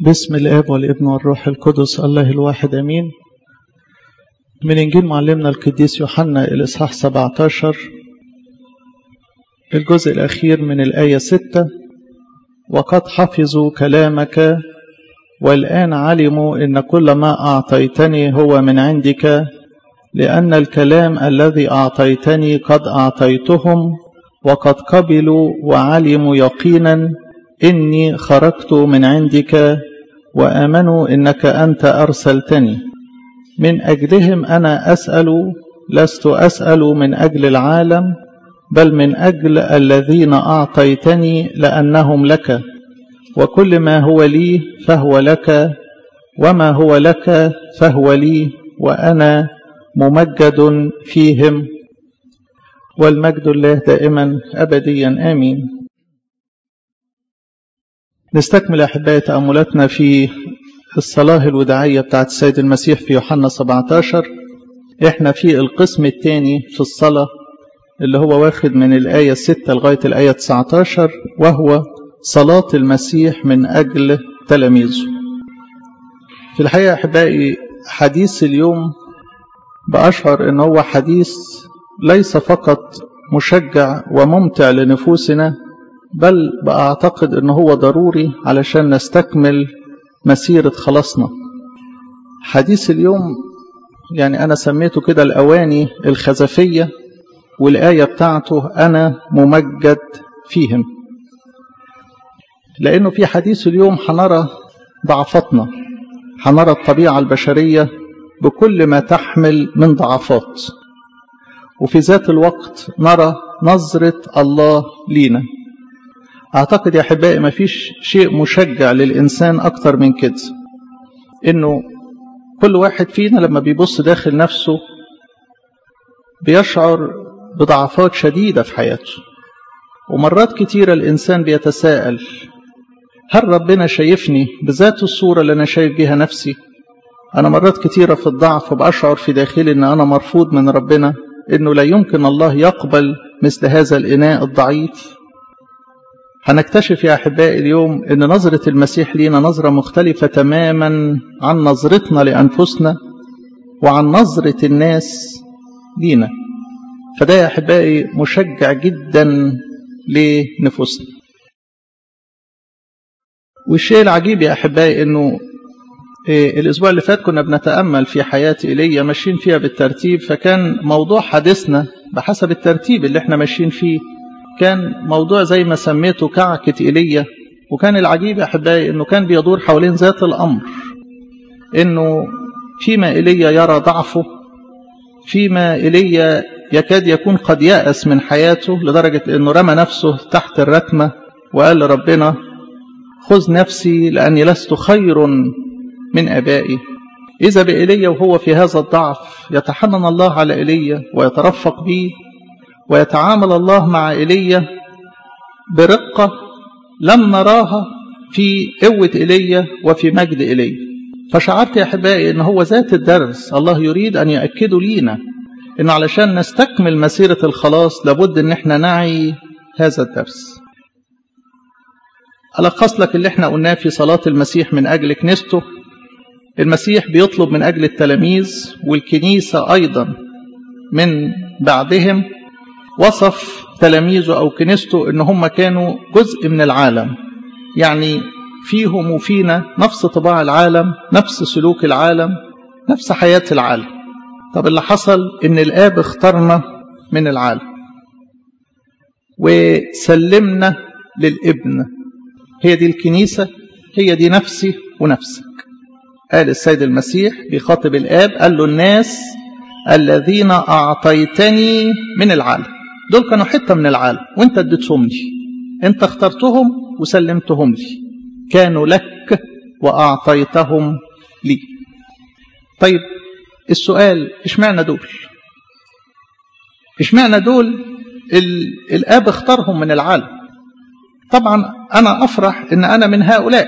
بسم الاب والابن والروح القدس الله الواحد امين من انجيل معلمنا القديس يوحنا الاصحاح 17 الجزء الاخير من الايه 6 وقد حفظوا كلامك والان علموا ان كل ما اعطيتني هو من عندك لان الكلام الذي اعطيتني قد اعطيتهم وقد قبلوا وعلموا يقينا إني خرجت من عندك وآمنوا إنك أنت أرسلتني من أجلهم أنا أسأل لست أسأل من أجل العالم بل من أجل الذين أعطيتني لأنهم لك وكل ما هو لي فهو لك وما هو لك فهو لي وأنا ممجد فيهم والمجد الله دائما أبديا آمين نستكمل أحبائي تأملاتنا في الصلاة الوداعية بتاعت السيد المسيح في يوحنا 17 احنا في القسم الثاني في الصلاة اللي هو واخد من الآية 6 لغاية الآية 19 وهو صلاة المسيح من أجل تلاميذه في الحقيقة أحبائي حديث اليوم بأشعر أنه هو حديث ليس فقط مشجع وممتع لنفوسنا بل بأعتقد أنه هو ضروري علشان نستكمل مسيرة خلاصنا حديث اليوم يعني أنا سميته كده الأواني الخزفية والآية بتاعته أنا ممجد فيهم لأنه في حديث اليوم حنرى ضعفتنا حنرى الطبيعة البشرية بكل ما تحمل من ضعفات وفي ذات الوقت نرى نظرة الله لينا أعتقد يا أحبائي ما فيش شيء مشجع للإنسان أكتر من كده إنه كل واحد فينا لما بيبص داخل نفسه بيشعر بضعفات شديدة في حياته ومرات كتيرة الإنسان بيتساءل هل ربنا شايفني بذات الصورة اللي أنا شايف بيها نفسي أنا مرات كتيرة في الضعف بأشعر في داخلي أن أنا مرفوض من ربنا أنه لا يمكن الله يقبل مثل هذا الإناء الضعيف هنكتشف يا أحبائي اليوم أن نظرة المسيح لينا نظرة مختلفة تماما عن نظرتنا لأنفسنا وعن نظرة الناس لينا فده يا أحبائي مشجع جدا لنفوسنا والشيء العجيب يا أحبائي أنه الأسبوع اللي فات كنا بنتأمل في حياة إيليا ماشيين فيها بالترتيب فكان موضوع حديثنا بحسب الترتيب اللي احنا ماشيين فيه كان موضوع زي ما سميته كعكة إيليا وكان العجيب يا أحبائي أنه كان بيدور حوالين ذات الأمر أنه فيما إيليا يرى ضعفه فيما إيليا يكاد يكون قد يأس من حياته لدرجة أنه رمى نفسه تحت الركمة وقال لربنا خذ نفسي لأني لست خير من أبائي إذا بإيليا وهو في هذا الضعف يتحنن الله على إيليا ويترفق به ويتعامل الله مع إيليا برقة لم نراها في قوة إيليا وفي مجد إيليا فشعرت يا أحبائي أن هو ذات الدرس الله يريد أن يأكده لينا أن علشان نستكمل مسيرة الخلاص لابد أن احنا نعي هذا الدرس ألخص لك اللي احنا قلناه في صلاة المسيح من أجل كنيسته المسيح بيطلب من أجل التلاميذ والكنيسة أيضا من بعدهم وصف تلاميذه أو كنيسته إن هم كانوا جزء من العالم يعني فيهم وفينا نفس طباع العالم نفس سلوك العالم نفس حياة العالم طب اللي حصل إن الآب اختارنا من العالم وسلمنا للابن هي دي الكنيسة هي دي نفسي ونفسك قال السيد المسيح بيخاطب الآب قال له الناس الذين أعطيتني من العالم دول كانوا حتة من العالم وانت اديتهم لي انت اخترتهم وسلمتهم لي كانوا لك وأعطيتهم لي طيب السؤال اشمعنى دول اشمعنى دول الآب اختارهم من العالم طبعا أنا أفرح إن أنا من هؤلاء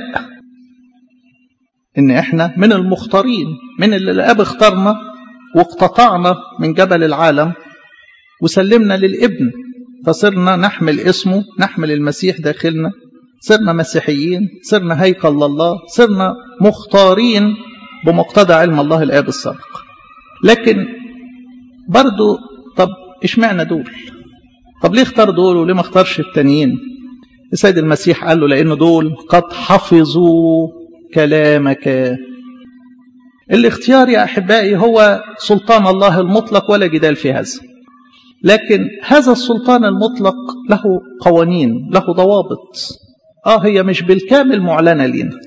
إن إحنا من المختارين من اللي الآب اختارنا واقتطعنا من جبل العالم وسلمنا للابن فصرنا نحمل اسمه نحمل المسيح داخلنا صرنا مسيحيين صرنا هيكل لله صرنا مختارين بمقتضى علم الله الآب السابق لكن برضو طب اشمعنى دول طب ليه اختار دول وليه ما اختارش التانيين السيد المسيح قال له لأن دول قد حفظوا كلامك الاختيار يا أحبائي هو سلطان الله المطلق ولا جدال في هذا لكن هذا السلطان المطلق له قوانين له ضوابط آه هي مش بالكامل معلنة لينا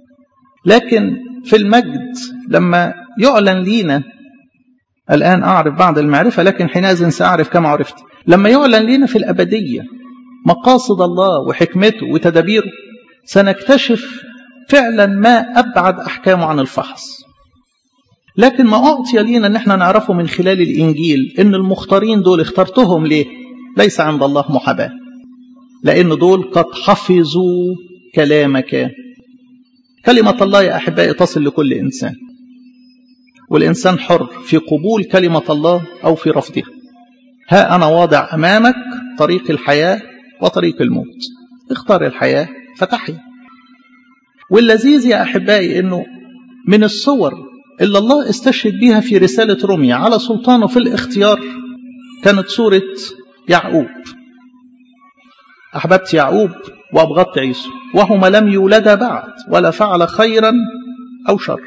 لكن في المجد لما يعلن لينا الآن أعرف بعض المعرفة لكن حينئذ سأعرف كما عرفت لما يعلن لينا في الأبدية مقاصد الله وحكمته وتدابيره سنكتشف فعلا ما أبعد أحكامه عن الفحص لكن ما أعطي لينا أن احنا نعرفه من خلال الإنجيل أن المختارين دول اخترتهم ليه ليس عند الله محاباة لأن دول قد حفظوا كلامك كلمة الله يا أحبائي تصل لكل إنسان والإنسان حر في قبول كلمة الله أو في رفضها ها أنا واضع أمامك طريق الحياة وطريق الموت اختار الحياة فتحيا واللذيذ يا أحبائي أنه من الصور اللي الله استشهد بها في رسالة روميا على سلطانه في الاختيار كانت صورة يعقوب أحببت يعقوب وأبغضت عيسو وهما لم يولدا بعد ولا فعل خيرا أو شر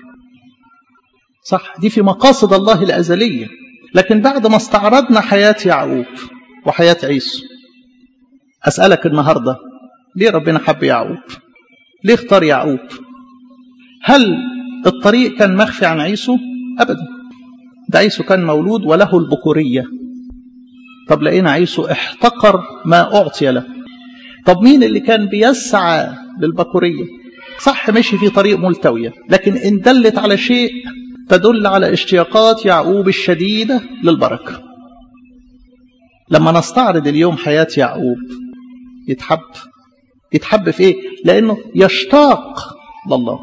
صح دي في مقاصد الله الأزلية لكن بعد ما استعرضنا حياة يعقوب وحياة عيسو أسألك النهاردة ليه ربنا حب يعقوب ليه اختار يعقوب هل الطريق كان مخفي عن عيسو أبدا ده عيسو كان مولود وله البكورية طب لقينا عيسو احتقر ما أعطي له طب مين اللي كان بيسعى للبكورية صح مشي في طريق ملتوية لكن إن دلت على شيء تدل على اشتياقات يعقوب الشديدة للبركة لما نستعرض اليوم حياة يعقوب يتحب يتحب في ايه لانه يشتاق لله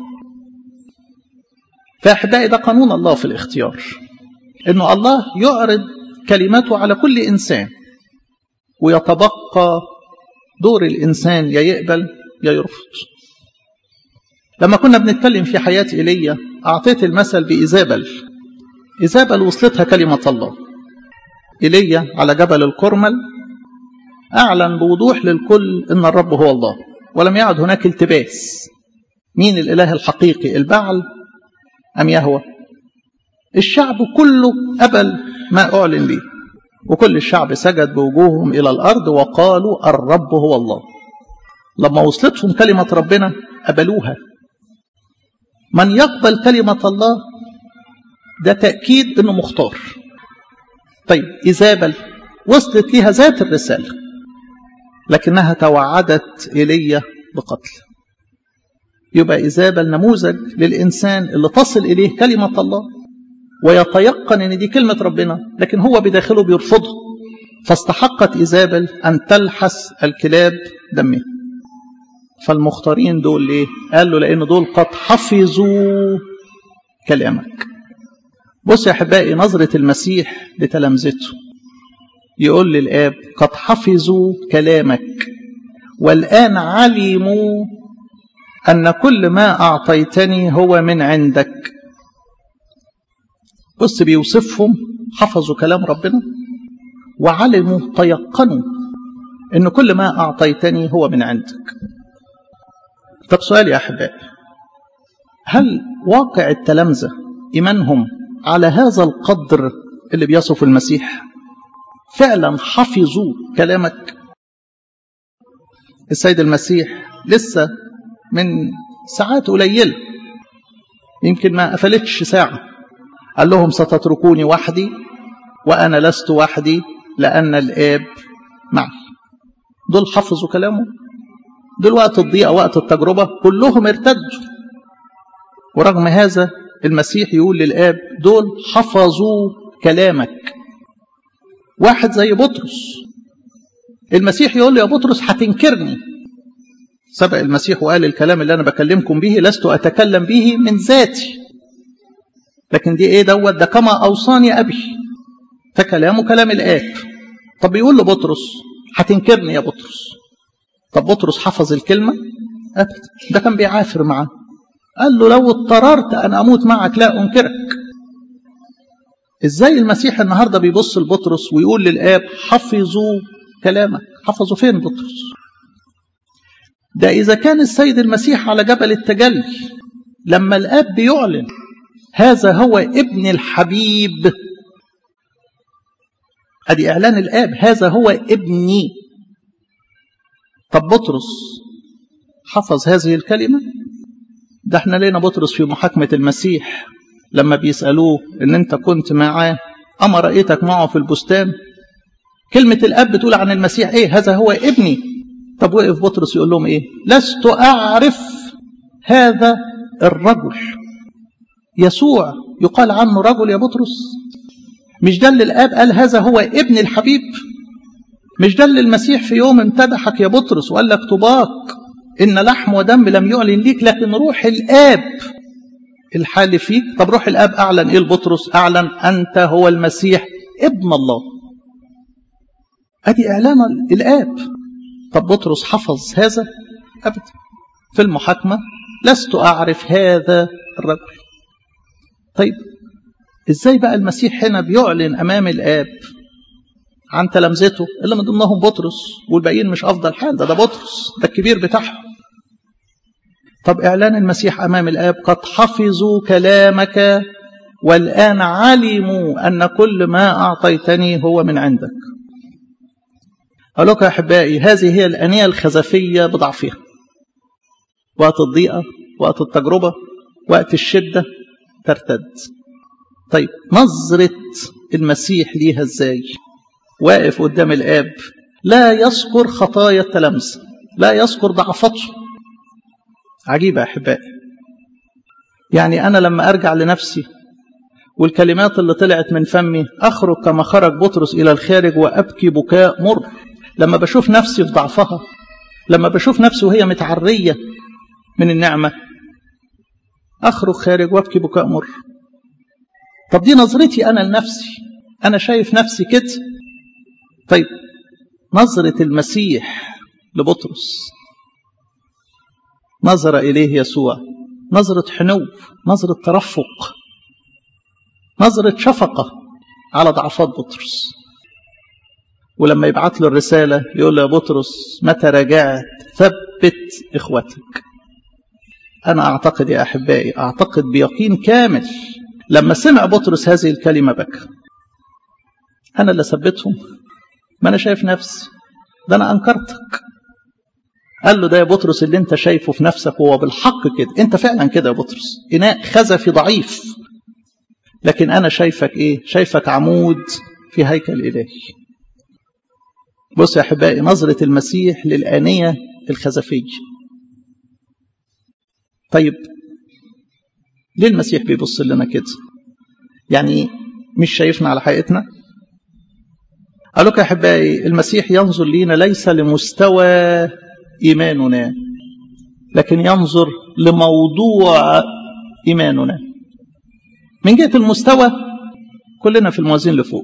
فاحبائي ده قانون الله في الاختيار انه الله يعرض كلماته على كل انسان ويتبقى دور الانسان يا يقبل يا يرفض لما كنا بنتكلم في حياة إيليا أعطيت المثل بإيزابل إيزابل وصلتها كلمة الله إيليا على جبل الكرمل أعلن بوضوح للكل أن الرب هو الله ولم يعد هناك التباس مين الإله الحقيقي البعل أم يهوى الشعب كله قبل ما أعلن ليه وكل الشعب سجد بوجوههم إلى الأرض وقالوا الرب هو الله لما وصلتهم كلمة ربنا قبلوها من يقبل كلمة الله ده تأكيد أنه مختار طيب إيزابل وصلت لها ذات الرسالة لكنها توعدت إيليا بقتل يبقى إيزابل نموذج للإنسان اللي تصل إليه كلمة الله ويتيقن أن دي كلمة ربنا لكن هو بداخله بيرفضها فاستحقت إيزابل أن تلحس الكلاب دمها فالمختارين دول ليه قال له لأن دول قد حفظوا كلامك بص يا أحبائي نظرة المسيح لتلامذته يقول للآب قد حفظوا كلامك والآن علموا أن كل ما أعطيتني هو من عندك بص بيوصفهم حفظوا كلام ربنا وعلموا تيقنوا أن كل ما أعطيتني هو من عندك طب سؤال يا أحبائي هل واقع التلامذة إيمانهم على هذا القدر اللي بيصف المسيح فعلا حفظوا كلامك السيد المسيح لسه من ساعات قليلة يمكن ما قفلتش ساعة قال لهم ستتركوني وحدي وأنا لست وحدي لأن الآب معي دول حفظوا كلامه دول وقت الضيقة وقت التجربة كلهم ارتدوا ورغم هذا المسيح يقول للآب دول حفظوا كلامك واحد زي بطرس المسيح يقول له يا بطرس هتنكرني سبق المسيح وقال الكلام اللي أنا بكلمكم به لست أتكلم به من ذاتي لكن دي إيه دوت ده كما أوصاني أبي فكلامه كلام الآب طب بيقول له بطرس هتنكرني يا بطرس طب بطرس حفظ الكلمة أبدا ده كان بيعافر معاه قال له لو اضطررت أن أموت معك لا أنكرك إزاي المسيح النهاردة بيبص لبطرس ويقول للآب حفظوا كلامك حفظوا فين بطرس ده إذا كان السيد المسيح على جبل التجلي لما الآب بيعلن هذا هو ابن الحبيب ادي اعلان الاب هذا هو ابني طب بطرس حفظ هذه الكلمه ده احنا لينا بطرس في محاكمه المسيح لما بيسالوه ان انت كنت معاه اما رايتك معه في البستان كلمه الاب بتقول عن المسيح ايه هذا هو ابني طب وقف بطرس يقول لهم ايه لست اعرف هذا الرجل يسوع يقال عنه رجل يا بطرس مش ده اللي الاب قال هذا هو ابن الحبيب مش ده اللي المسيح في يوم امتدحك يا بطرس وقال لك طباق ان لحم ودم لم يعلن ليك لكن روح الاب الحال فيك طب روح الاب اعلن ايه لبطرس اعلن انت هو المسيح ابن الله ادي اعلان الاب طب بطرس حفظ هذا ابدا في المحاكمه لست اعرف هذا الرجل طيب ازاي بقى المسيح هنا بيعلن امام الاب عن تلامذته اللي من ضمنهم بطرس والباقيين مش افضل حال ده ده بطرس ده الكبير بتاعهم طب اعلان المسيح امام الاب قد حفظوا كلامك والان علموا ان كل ما اعطيتني هو من عندك اقول لكم يا احبائي هذه هي الانيه الخزفيه بضعفها وقت الضيقه وقت التجربه وقت الشده ترتد طيب نظرة المسيح ليها ازاي واقف قدام الآب لا يذكر خطايا التلامذة لا يذكر ضعفاته عجيبة يا أحبائي يعني أنا لما أرجع لنفسي والكلمات اللي طلعت من فمي أخرج كما خرج بطرس إلى الخارج وأبكي بكاء مر لما بشوف نفسي في ضعفها لما بشوف نفسي وهي متعرية من النعمة أخرج خارج وأبكي بكاء مر طب دي نظرتي أنا لنفسي أنا شايف نفسي كده طيب نظرة المسيح لبطرس نظر إليه يسوع نظرة حنو نظرة ترفق نظرة شفقة على ضعفات بطرس ولما يبعت له الرسالة يقول له يا بطرس متى رجعت ثبت إخوتك أنا أعتقد يا أحبائي أعتقد بيقين كامل لما سمع بطرس هذه الكلمة بكى أنا اللي ثبتهم ما أنا شايف نفسي ده أنا أنكرتك قال له ده يا بطرس اللي أنت شايفه في نفسك هو بالحق كده أنت فعلا كده يا بطرس إناء خزفي ضعيف لكن أنا شايفك إيه شايفك عمود في هيكل إلهي بص يا أحبائي نظرة المسيح للآنية الخزفية طيب ليه المسيح بيبص لنا كده يعني مش شايفنا على حقيقتنا قال لك يا احبائي المسيح ينظر لينا ليس لمستوى ايماننا لكن ينظر لموضوع ايماننا من جهه المستوى كلنا في الموازين لفوق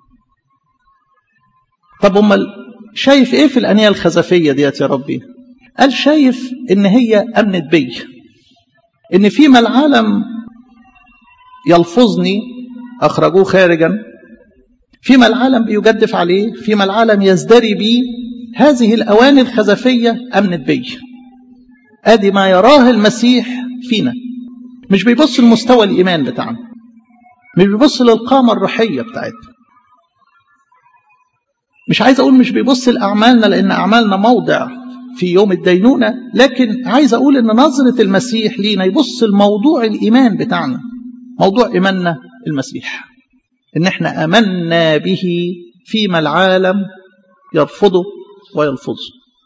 طب امال شايف ايه في الانيه الخزفيه ديت يا ربي قال شايف ان هي امنت بي ان فيما العالم يلفظني اخرجوه خارجا فيما العالم بيجدف عليه فيما العالم يزدري بي هذه الاواني الخزفيه امنت بي ادي ما يراه المسيح فينا مش بيبص لمستوى الايمان بتاعنا مش بيبص للقامه الروحيه بتاعتنا مش عايز اقول مش بيبص لاعمالنا لان اعمالنا موضع في يوم الدينونة لكن عايز أقول أن نظرة المسيح لينا يبص الموضوع الإيمان بتاعنا موضوع إيماننا المسيح إن احنا أمنا به فيما العالم يرفضه ويلفظه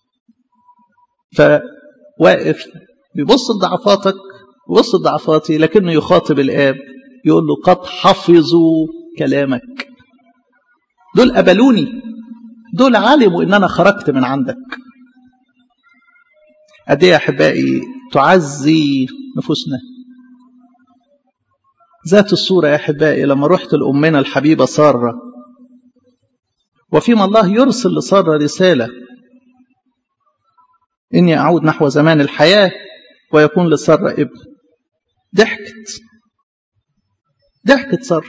فواقف بيبص لضعفاتك بيبص لضعفاتي لكنه يخاطب الآب يقول له قد حفظوا كلامك دول قبلوني دول علموا ان انا خرجت من عندك قد ايه يا احبائي تعزي نفوسنا ذات الصورة يا احبائي لما رحت لأمنا الحبيبة سارة وفيما الله يرسل لسارة رسالة إني أعود نحو زمان الحياة ويكون لسارة ابن ضحكت ضحكت سارة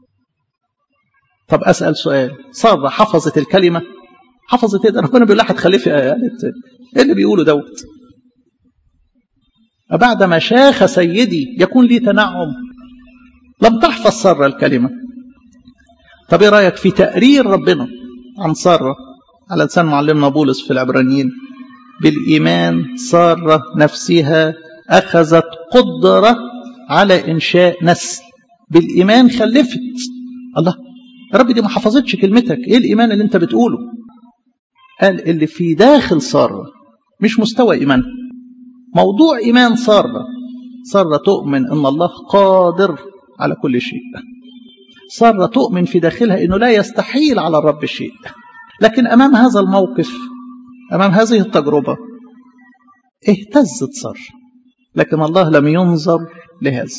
طب أسأل سؤال سارة حفظت الكلمة حفظت ايه ده ربنا بيقول لها هتخلفي قالت ايه اللي بيقوله دوت بعد ما شاخ سيدي يكون لي تنعم لم تحفظ سارة الكلمة طب ايه رأيك في تقرير ربنا عن سارة على لسان معلمنا بولس في العبرانيين بالإيمان سارة نفسها أخذت قدرة على إنشاء نسل بالإيمان خلفت الله يا رب دي ما حفظتش كلمتك إيه الإيمان اللي أنت بتقوله قال اللي في داخل سارة مش مستوى إيمان موضوع إيمان سارة سارة تؤمن أن الله قادر على كل شيء سارة تؤمن في داخلها أنه لا يستحيل على الرب شيء لكن أمام هذا الموقف أمام هذه التجربة اهتزت سارة لكن الله لم ينظر لهذا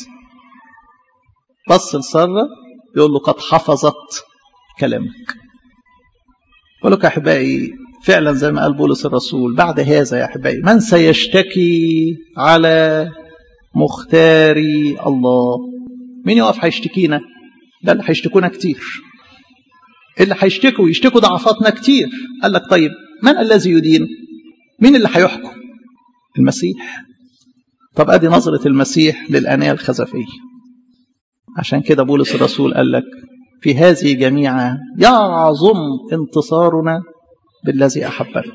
بص لسارة يقول له قد حفظت كلامك أقول لك أحبائي فعلا زي ما قال بولس الرسول بعد هذا يا أحبائي من سيشتكي على مختاري الله مين يقف هيشتكينا ده اللي هيشتكونا كتير اللي هيشتكوا يشتكوا ضعفاتنا كتير قال لك طيب من الذي يدين مين اللي هيحكم المسيح طب ادي نظرة المسيح للأنية الخزفية عشان كده بولس الرسول قال لك في هذه جميعا يعظم انتصارنا بالذي أحبنا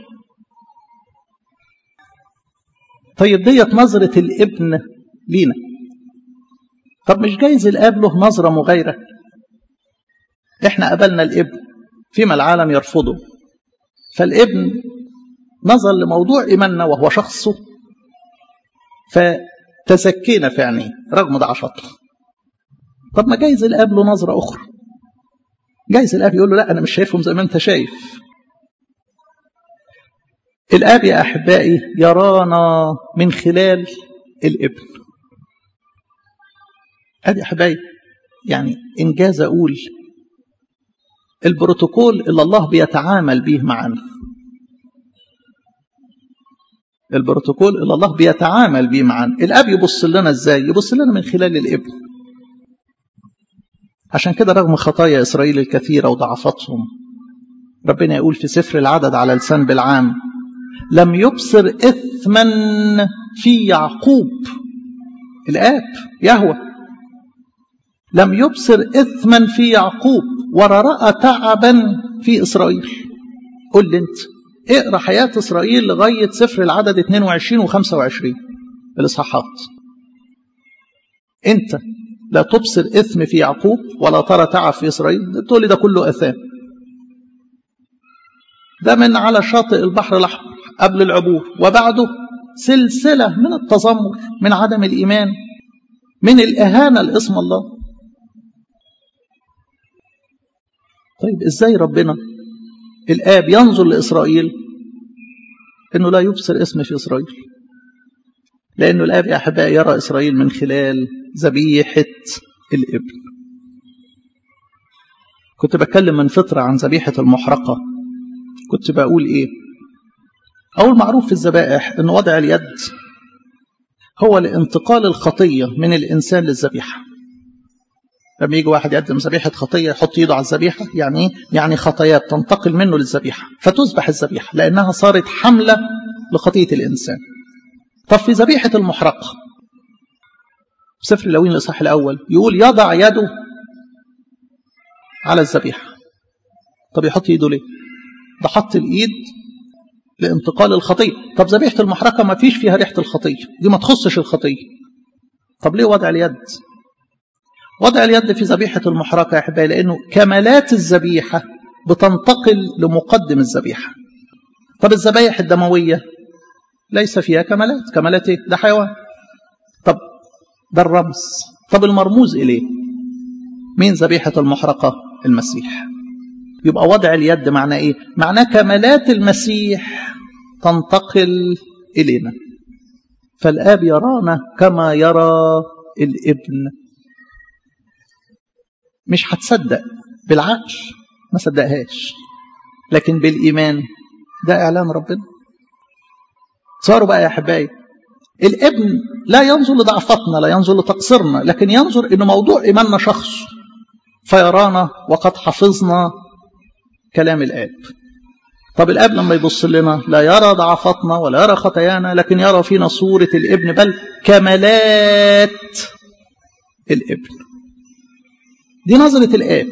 طيب ديت نظرة الابن لينا طب مش جايز الاب له نظرة مغايرة احنا قبلنا الابن فيما العالم يرفضه فالابن نظر لموضوع إيماننا وهو شخصه فتزكينا في عينيه رغم ضعفاته طب ما جايز الاب له نظرة أخرى جايز الاب يقول له لا أنا مش شايفهم زي ما أنت شايف الاب يا أحبائي يرانا من خلال الابن ادي احبائي يعني انجاز اقول البروتوكول اللي الله بيتعامل به معنا البروتوكول اللي الله بيتعامل به معنا الاب يبص لنا ازاي يبص لنا من خلال الابن عشان كده رغم خطايا اسرائيل الكثيره وضعفاتهم ربنا يقول في سفر العدد على لسان بالعام لم يبصر اثما في يعقوب الاب يهوه لم يبصر إثما في يعقوب ولا رأى تعبا في إسرائيل قل لي أنت اقرأ حياة إسرائيل لغاية سفر العدد 22 و 25 الإصحاحات أنت لا تبصر إثم في يعقوب ولا ترى تعب في إسرائيل تقول لي ده كله أثام ده من على شاطئ البحر الأحمر قبل العبور وبعده سلسلة من التذمر من عدم الإيمان من الإهانة لاسم الله طيب ازاي ربنا الاب ينظر لاسرائيل انه لا يبصر اسم في اسرائيل لانه الاب يا احبائي يرى اسرائيل من خلال ذبيحه الابن كنت بتكلم من فتره عن ذبيحه المحرقه كنت بقول ايه اول معروف في الذبائح ان وضع اليد هو لانتقال الخطيه من الانسان للذبيحه لما يجي واحد يقدم ذبيحه خطيه يحط ايده على الذبيحه يعني ايه؟ يعني خطايات تنتقل منه للذبيحه فتذبح الذبيحه لانها صارت حمله لخطيه الانسان. طب في ذبيحه المحرقه سفر اللوين الاصحاح الاول يقول يضع يده على الذبيحه. طب يحط ايده ليه؟ ده حط الايد لانتقال الخطيه، طب ذبيحه المحرقه ما فيش فيها ريحه الخطيه، دي ما تخصش الخطيه. طب ليه وضع اليد؟ وضع اليد في ذبيحة المحرقة يا أحبائي لأنه كمالات الذبيحة بتنتقل لمقدم الذبيحة طب الذبايح الدموية ليس فيها كمالات كمالات إيه؟ ده حيوان طب ده الرمز طب المرموز إليه مين ذبيحة المحرقة المسيح يبقى وضع اليد معناه إيه معناه كمالات المسيح تنتقل إلينا فالآب يرانا كما يرى الابن مش هتصدق بالعقل ما صدقهاش لكن بالإيمان ده إعلان ربنا صاروا بقى يا أحبائي الابن لا ينظر لضعفتنا لا ينظر لتقصيرنا لكن ينظر إن موضوع إيماننا شخص فيرانا وقد حفظنا كلام الآب طب الآب لما يبص لنا لا يرى ضعفتنا ولا يرى خطايانا لكن يرى فينا صورة الابن بل كمالات الابن دي نظرة الآب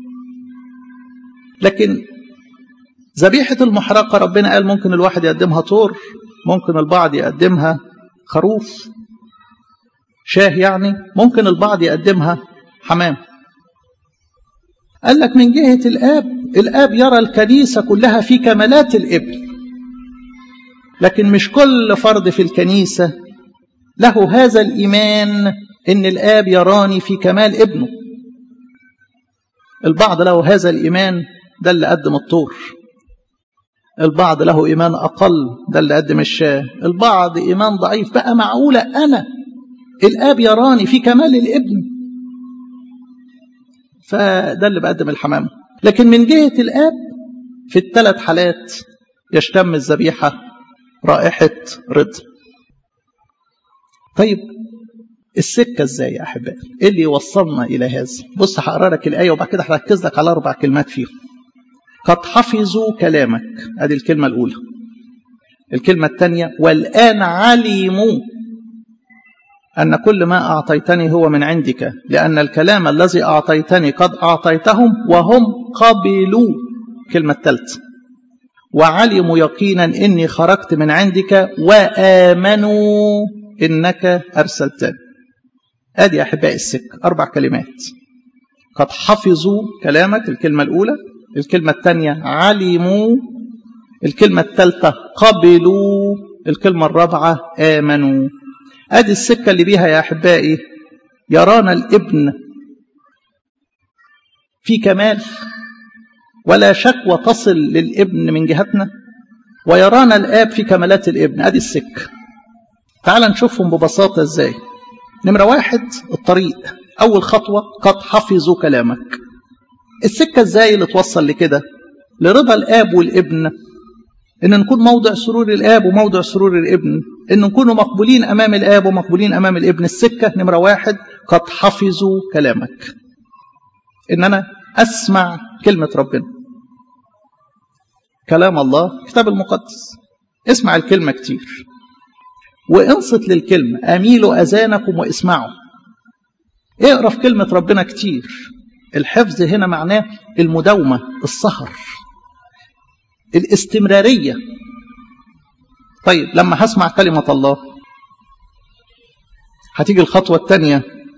لكن ذبيحة المحرقة ربنا قال ممكن الواحد يقدمها طور ممكن البعض يقدمها خروف شاه يعني ممكن البعض يقدمها حمام قال لك من جهة الآب الآب يرى الكنيسة كلها في كمالات الابن لكن مش كل فرد في الكنيسة له هذا الإيمان إن الآب يراني في كمال ابنه البعض له هذا الإيمان ده اللي قدم الطور البعض له إيمان أقل ده اللي قدم الشاه البعض إيمان ضعيف بقى معقولة أنا الآب يراني في كمال الابن فده اللي بقدم الحمام لكن من جهة الآب في الثلاث حالات يشتم الذبيحة رائحة رضا طيب السكة ازاي يا أحبائي ايه اللي يوصلنا إلى هذا بص هقرا لك الآية وبعد كده هركز لك على أربع كلمات فيهم قد حفظوا كلامك ادي الكلمة الأولى الكلمة الثانية والآن علموا أن كل ما أعطيتني هو من عندك لأن الكلام الذي أعطيتني قد أعطيتهم وهم قبلوا كلمة الثالثة وعلموا يقينا إني خرجت من عندك وآمنوا إنك أرسلتني أدي أحبائي السكة أربع كلمات قد حفظوا كلامك الكلمة الأولى الكلمة الثانية علموا الكلمة الثالثة قبلوا الكلمة الرابعة آمنوا ادي السكه اللي بيها يا احبائي يرانا الابن في كمال ولا شكوى تصل للابن من جهتنا ويرانا الاب في كمالات الابن ادي السكه تعال نشوفهم ببساطه ازاي نمره واحد الطريق اول خطوه قد حفظوا كلامك السكه ازاي اللي توصل لكده لرضا الاب والابن ان نكون موضع سرور الاب وموضع سرور الابن ان نكون مقبولين امام الاب ومقبولين امام الابن السكه نمره واحد قد حفظوا كلامك ان انا اسمع كلمه ربنا كلام الله الكتاب المقدس اسمع الكلمه كتير وانصت للكلمه اميلوا اذانكم واسمعوا اقرا في كلمه ربنا كتير الحفظ هنا معناه المداومه السهر الاستمرارية طيب لما هسمع كلمة الله هتيجي الخطوة الثانية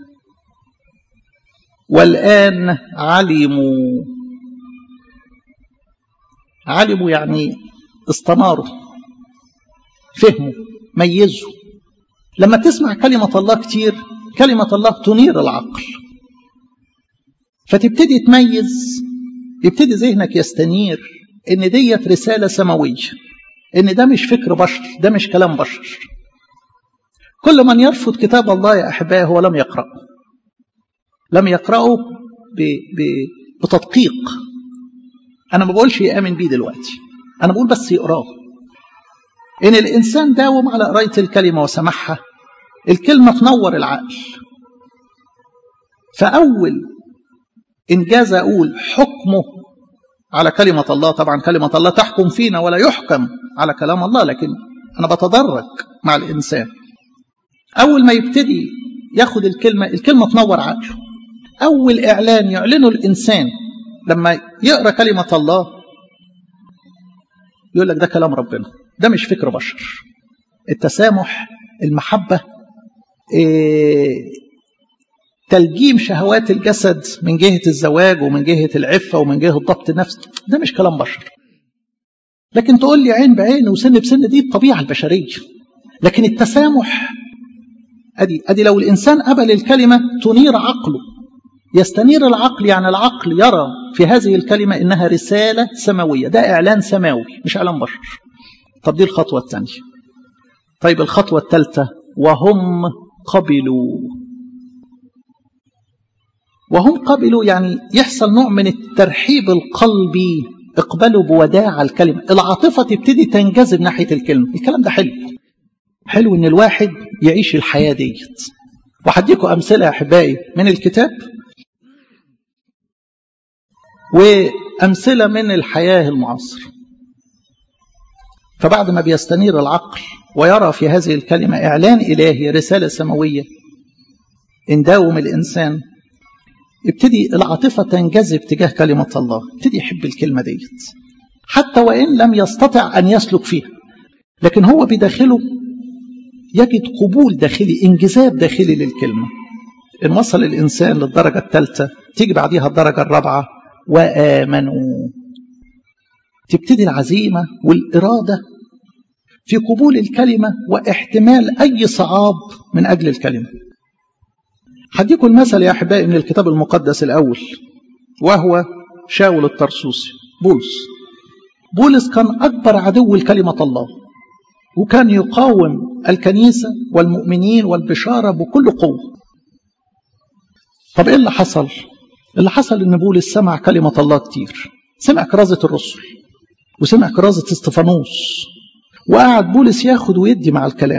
والآن علموا علموا يعني استناروا فهموا ميزوا لما تسمع كلمة الله كتير كلمة الله تنير العقل فتبتدي تميز يبتدي ذهنك يستنير ان ديت رسالة سماوية ان ده مش فكر بشر ده مش كلام بشر كل من يرفض كتاب الله يا أحبائي هو لم يقرأه لم يقرأه ب... ب... بتدقيق أنا ما بقولش يآمن بيه دلوقتي أنا بقول بس يقراه إن الإنسان داوم على قراية الكلمة وسمعها الكلمة تنور العقل فأول إنجاز أقول حكمه على كلمة الله طبعا كلمة الله تحكم فينا ولا يحكم على كلام الله لكن أنا بتدرج مع الإنسان أول ما يبتدي ياخد الكلمة الكلمة تنور عقله أول إعلان يعلنه الإنسان لما يقرأ كلمة الله يقول لك ده كلام ربنا ده مش فكر بشر التسامح المحبة إيه تلجيم شهوات الجسد من جهة الزواج ومن جهة العفة ومن جهة ضبط النفس ده مش كلام بشر لكن تقول لي عين بعين وسن بسن دي الطبيعة البشرية لكن التسامح أدي, أدي لو الإنسان قبل الكلمة تنير عقله يستنير العقل يعني العقل يرى في هذه الكلمة إنها رسالة سماوية ده إعلان سماوي مش إعلان بشر طب دي الخطوة الثانية طيب الخطوة الثالثة وهم قبلوا وهم قبلوا يعني يحصل نوع من الترحيب القلبي اقبلوا بوداع الكلمة العاطفة تبتدي تنجذب ناحية الكلمة الكلام ده حلو حلو ان الواحد يعيش الحياة ديت وهديكم امثلة يا احبائي من الكتاب وامثلة من الحياة المعاصرة فبعد ما بيستنير العقل ويرى في هذه الكلمة إعلان إلهي رسالة سماوية إن داوم الإنسان ابتدي العاطفة تنجذب تجاه كلمة الله ابتدي يحب الكلمة ديت حتى وإن لم يستطع أن يسلك فيها لكن هو بداخله يجد قبول داخلي انجذاب داخلي للكلمة إن وصل الإنسان للدرجة الثالثة تيجي بعديها الدرجة الرابعة وآمنوا تبتدي العزيمة والإرادة في قبول الكلمة واحتمال أي صعاب من أجل الكلمة هديكم المثل يا أحبائي من الكتاب المقدس الأول وهو شاول الطرسوسي بولس بولس كان أكبر عدو لكلمة الله وكان يقاوم الكنيسة والمؤمنين والبشارة بكل قوة طب إيه اللي حصل؟ اللي حصل إن بولس سمع كلمة الله كتير سمع كرازة الرسل وسمع كرازة استفانوس وقعد بولس ياخد ويدي مع الكلام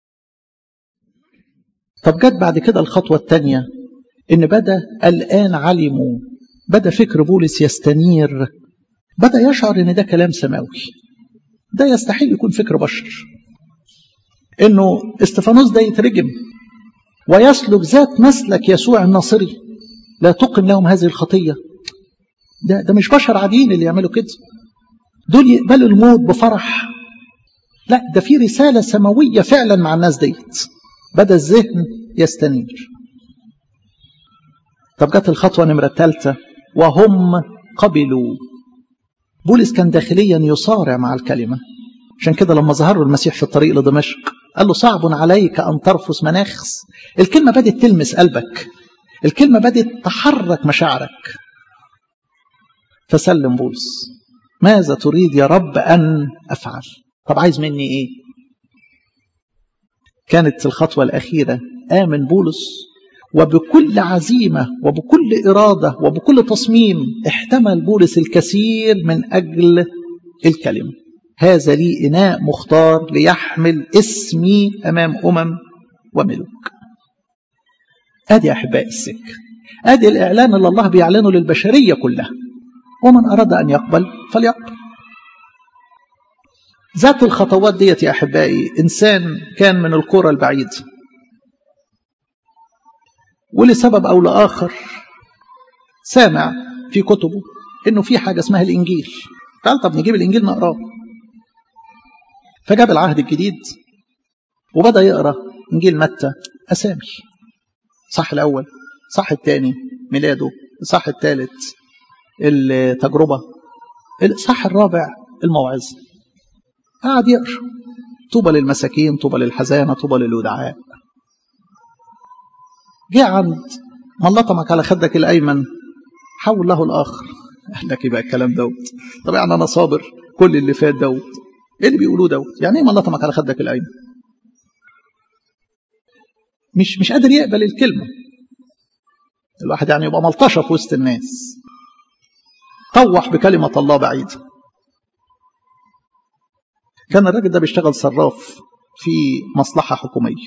طب جت بعد كده الخطوة الثانية إن بدأ الآن علموا بدأ فكر بولس يستنير بدأ يشعر إن ده كلام سماوي ده يستحيل يكون فكر بشر إنه استفانوس ده يترجم ويسلك ذات مسلك يسوع الناصري لا تقم لهم هذه الخطية ده, ده مش بشر عاديين اللي يعملوا كده دول يقبلوا الموت بفرح لا ده في رسالة سماوية فعلا مع الناس ديت بدأ الذهن يستنير طب جت الخطوة نمرة الثالثة وهم قبلوا بولس كان داخليا يصارع مع الكلمة عشان كده لما ظهر له المسيح في الطريق لدمشق قال له صعب عليك أن ترفس مناخس الكلمة بدأت تلمس قلبك الكلمة بدأت تحرك مشاعرك فسلم بولس ماذا تريد يا رب أن أفعل طب عايز مني إيه كانت الخطوة الأخيرة آمن بولس وبكل عزيمة وبكل إرادة وبكل تصميم احتمل بولس الكثير من أجل الكلمة هذا لي إناء مختار ليحمل اسمي أمام أمم وملوك أدي أحباء السكة أدي الإعلان اللي الله بيعلنه للبشرية كلها ومن أراد أن يقبل فليقبل ذات الخطوات ديت يا أحبائي إنسان كان من القرى البعيد ولسبب أو لآخر سامع في كتبه إنه في حاجة اسمها الإنجيل قال طب نجيب الإنجيل نقراه فجاب العهد الجديد وبدأ يقرأ إنجيل متى أسامي صح الأول صح الثاني ميلاده صح الثالث التجربة صح الرابع الموعظة قعد يقرأ طوبى للمساكين طوبى للحزانة طوبى للودعاء جه عند من لطمك على خدك الأيمن حول له الآخر قال لك يبقى الكلام دوت طب يعني أنا صابر كل اللي فات دوت إيه اللي بيقولوه دوت يعني إيه من لطمك على خدك الأيمن مش مش قادر يقبل الكلمة الواحد يعني يبقى ملطشة في وسط الناس طوح بكلمة الله بعيدة كان الراجل ده بيشتغل صراف في مصلحة حكومية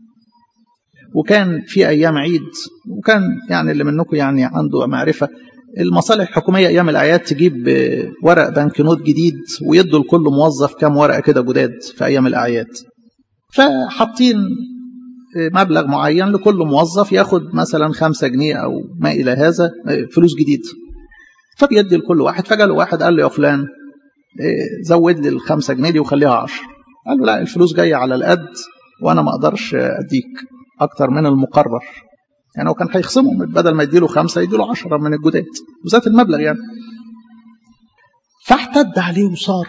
وكان في أيام عيد وكان يعني اللي منكم يعني عنده معرفة المصالح الحكومية أيام الأعياد تجيب ورق بنكنوت جديد ويدوا لكل موظف كام ورقة كده جداد في أيام الأعياد فحاطين مبلغ معين لكل موظف ياخد مثلا خمسة جنيه أو ما إلى هذا فلوس جديد فبيدي لكل واحد فجاله واحد قال له يا فلان زود لي الخمسة جنيه دي وخليها عشر قال له لا الفلوس جاية على القد وأنا ما أقدرش أديك أكتر من المقرر يعني هو كان هيخصمهم بدل ما يديله خمسة يديله عشرة من الجداد وذات المبلغ يعني فاحتد عليه وصار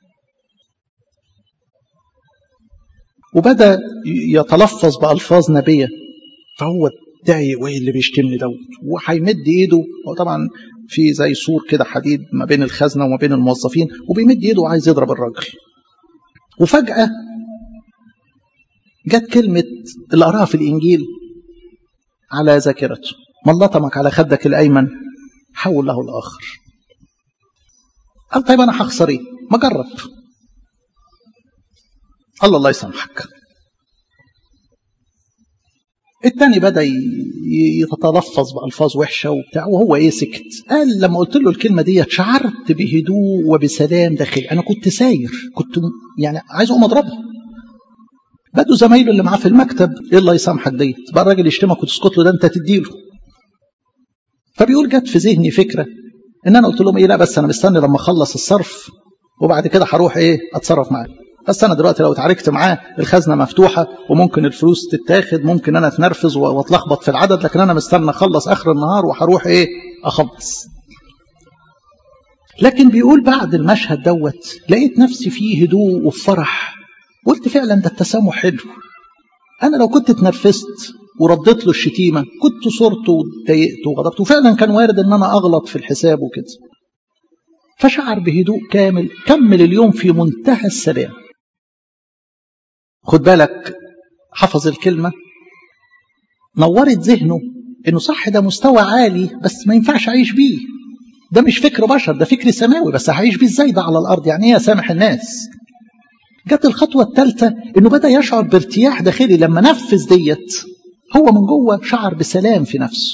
وبدأ يتلفظ بألفاظ نبية فهو دعي وايه اللي بيشتمني دوت وهيمد ايده هو طبعا في زي سور كده حديد ما بين الخزنه وما بين الموظفين وبيمد ايده وعايز يضرب الراجل وفجاه جت كلمه اللي قراها في الانجيل على ذاكرته من لطمك على خدك الايمن حول له الاخر قال طيب انا هخسر ايه ما جرب الله الله يسامحك التاني بدا يتلفظ بالفاظ وحشه وبتاع وهو ايه سكت قال لما قلت له الكلمه دي شعرت بهدوء وبسلام داخلي انا كنت ساير كنت يعني عايز اقوم اضربه بدوا زمايله اللي معاه في المكتب ايه الله يسامحك ديت بقى الراجل يشتمك وتسكت له ده انت تديله فبيقول جت في ذهني فكره ان انا قلت لهم ايه لا بس انا مستني لما اخلص الصرف وبعد كده هروح ايه اتصرف معاه بس انا دلوقتي لو اتعاركت معاه الخزنه مفتوحه وممكن الفلوس تتاخد ممكن انا اتنرفز واتلخبط في العدد لكن انا مستني اخلص اخر النهار وهروح ايه اخلص لكن بيقول بعد المشهد دوت لقيت نفسي فيه هدوء وفرح قلت فعلا ده التسامح حلو انا لو كنت اتنرفزت ورديت له الشتيمه كنت صرت واتضايقت وغضبت وفعلا كان وارد ان انا اغلط في الحساب وكده فشعر بهدوء كامل كمل اليوم في منتهى السلام خد بالك حفظ الكلمة نورت ذهنه انه صح ده مستوى عالي بس ما ينفعش اعيش بيه ده مش فكر بشر ده فكر سماوي بس هعيش بيه ازاي ده على الارض يعني ايه سامح الناس جت الخطوة الثالثة انه بدأ يشعر بارتياح داخلي لما نفذ ديت هو من جوه شعر بسلام في نفسه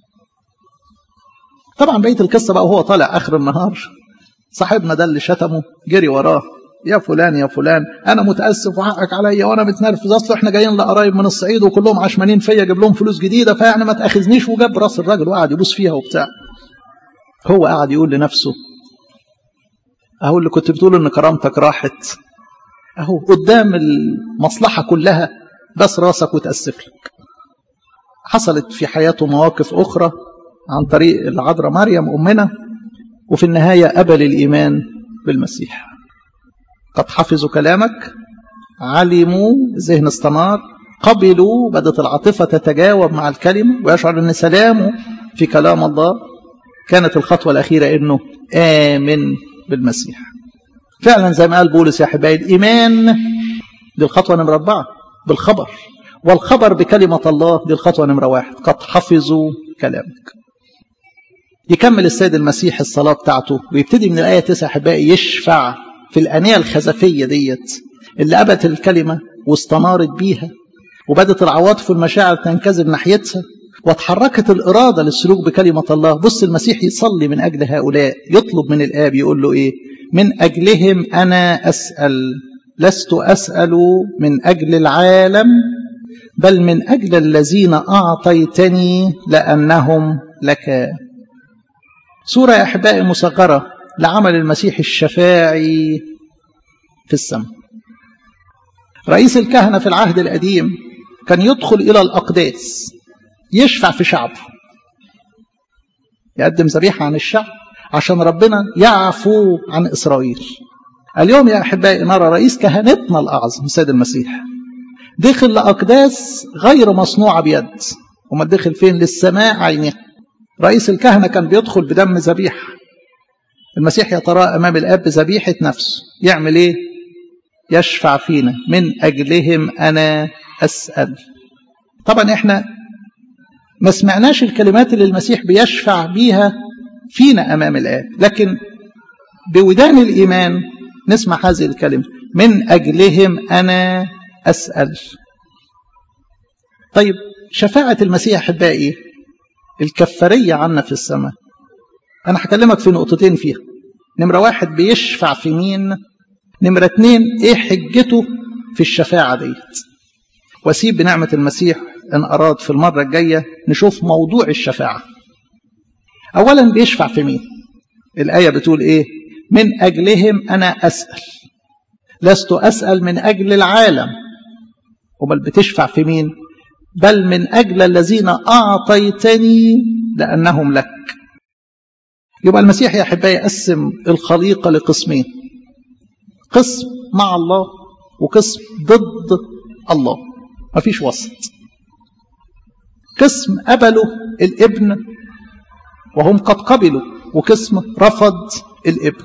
طبعا بقية القصة بقى وهو طالع اخر النهار صاحبنا ده اللي شتمه جري وراه يا فلان يا فلان انا متاسف وحقك عليا وانا متنرفز اصل احنا جايين لقرايب من الصعيد وكلهم عشمانين فيا اجيب لهم فلوس جديده فيعني ما تاخذنيش وجاب راس الراجل وقعد يبوس فيها وبتاع هو قاعد يقول لنفسه اهو اللي كنت بتقول ان كرامتك راحت اهو قدام المصلحه كلها بس راسك وتاسف لك حصلت في حياته مواقف اخرى عن طريق العذراء مريم امنا وفي النهايه قبل الايمان بالمسيح قد حفظوا كلامك علموا ذهن استنار قبلوا بدت العاطفة تتجاوب مع الكلمة ويشعر أن سلامه في كلام الله كانت الخطوة الأخيرة أنه آمن بالمسيح فعلا زي ما قال بولس يا حبايب الإيمان دي الخطوة نمرة أربعة بالخبر والخبر بكلمة الله دي الخطوة نمرة واحد قد حفظوا كلامك يكمل السيد المسيح الصلاة بتاعته ويبتدي من الآية 9 أحبائي يشفع في الأنية الخزفية ديت اللي أبت الكلمة واستنارت بيها وبدت العواطف والمشاعر تنكذب ناحيتها واتحركت الإرادة للسلوك بكلمة الله بص المسيح يصلي من أجل هؤلاء يطلب من الآب يقول له إيه من أجلهم أنا أسأل لست أسأل من أجل العالم بل من أجل الذين أعطيتني لأنهم لك سورة يا أحبائي مصغرة لعمل المسيح الشفاعي في السماء رئيس الكهنة في العهد القديم كان يدخل إلى الأقداس يشفع في شعبه يقدم ذبيحة عن الشعب عشان ربنا يعفو عن إسرائيل اليوم يا أحبائي نرى رئيس كهنتنا الأعظم سيد المسيح دخل لأقداس غير مصنوعة بيد وما دخل فين للسماء عينها رئيس الكهنة كان بيدخل بدم ذبيحة المسيح يترى أمام الآب ذبيحة نفسه يعمل إيه يشفع فينا من أجلهم أنا أسأل طبعا إحنا ما سمعناش الكلمات اللي المسيح بيشفع بيها فينا أمام الآب لكن بودان الإيمان نسمع هذه الكلمة من أجلهم أنا أسأل طيب شفاعة المسيح أحبائي الكفارية عنا في السماء أنا هكلمك في نقطتين فيها نمرة واحد بيشفع في مين نمرة اتنين إيه حجته في الشفاعة ديت واسيب بنعمة المسيح إن أراد في المرة الجاية نشوف موضوع الشفاعة أولا بيشفع في مين الآية بتقول إيه من أجلهم أنا أسأل لست أسأل من أجل العالم وبل بتشفع في مين بل من أجل الذين أعطيتني لأنهم لك يبقى المسيح يا أحبائي يقسم الخليقة لقسمين قسم مع الله وقسم ضد الله ما فيش وسط قسم قبلوا الابن وهم قد قبلوا وقسم رفض الابن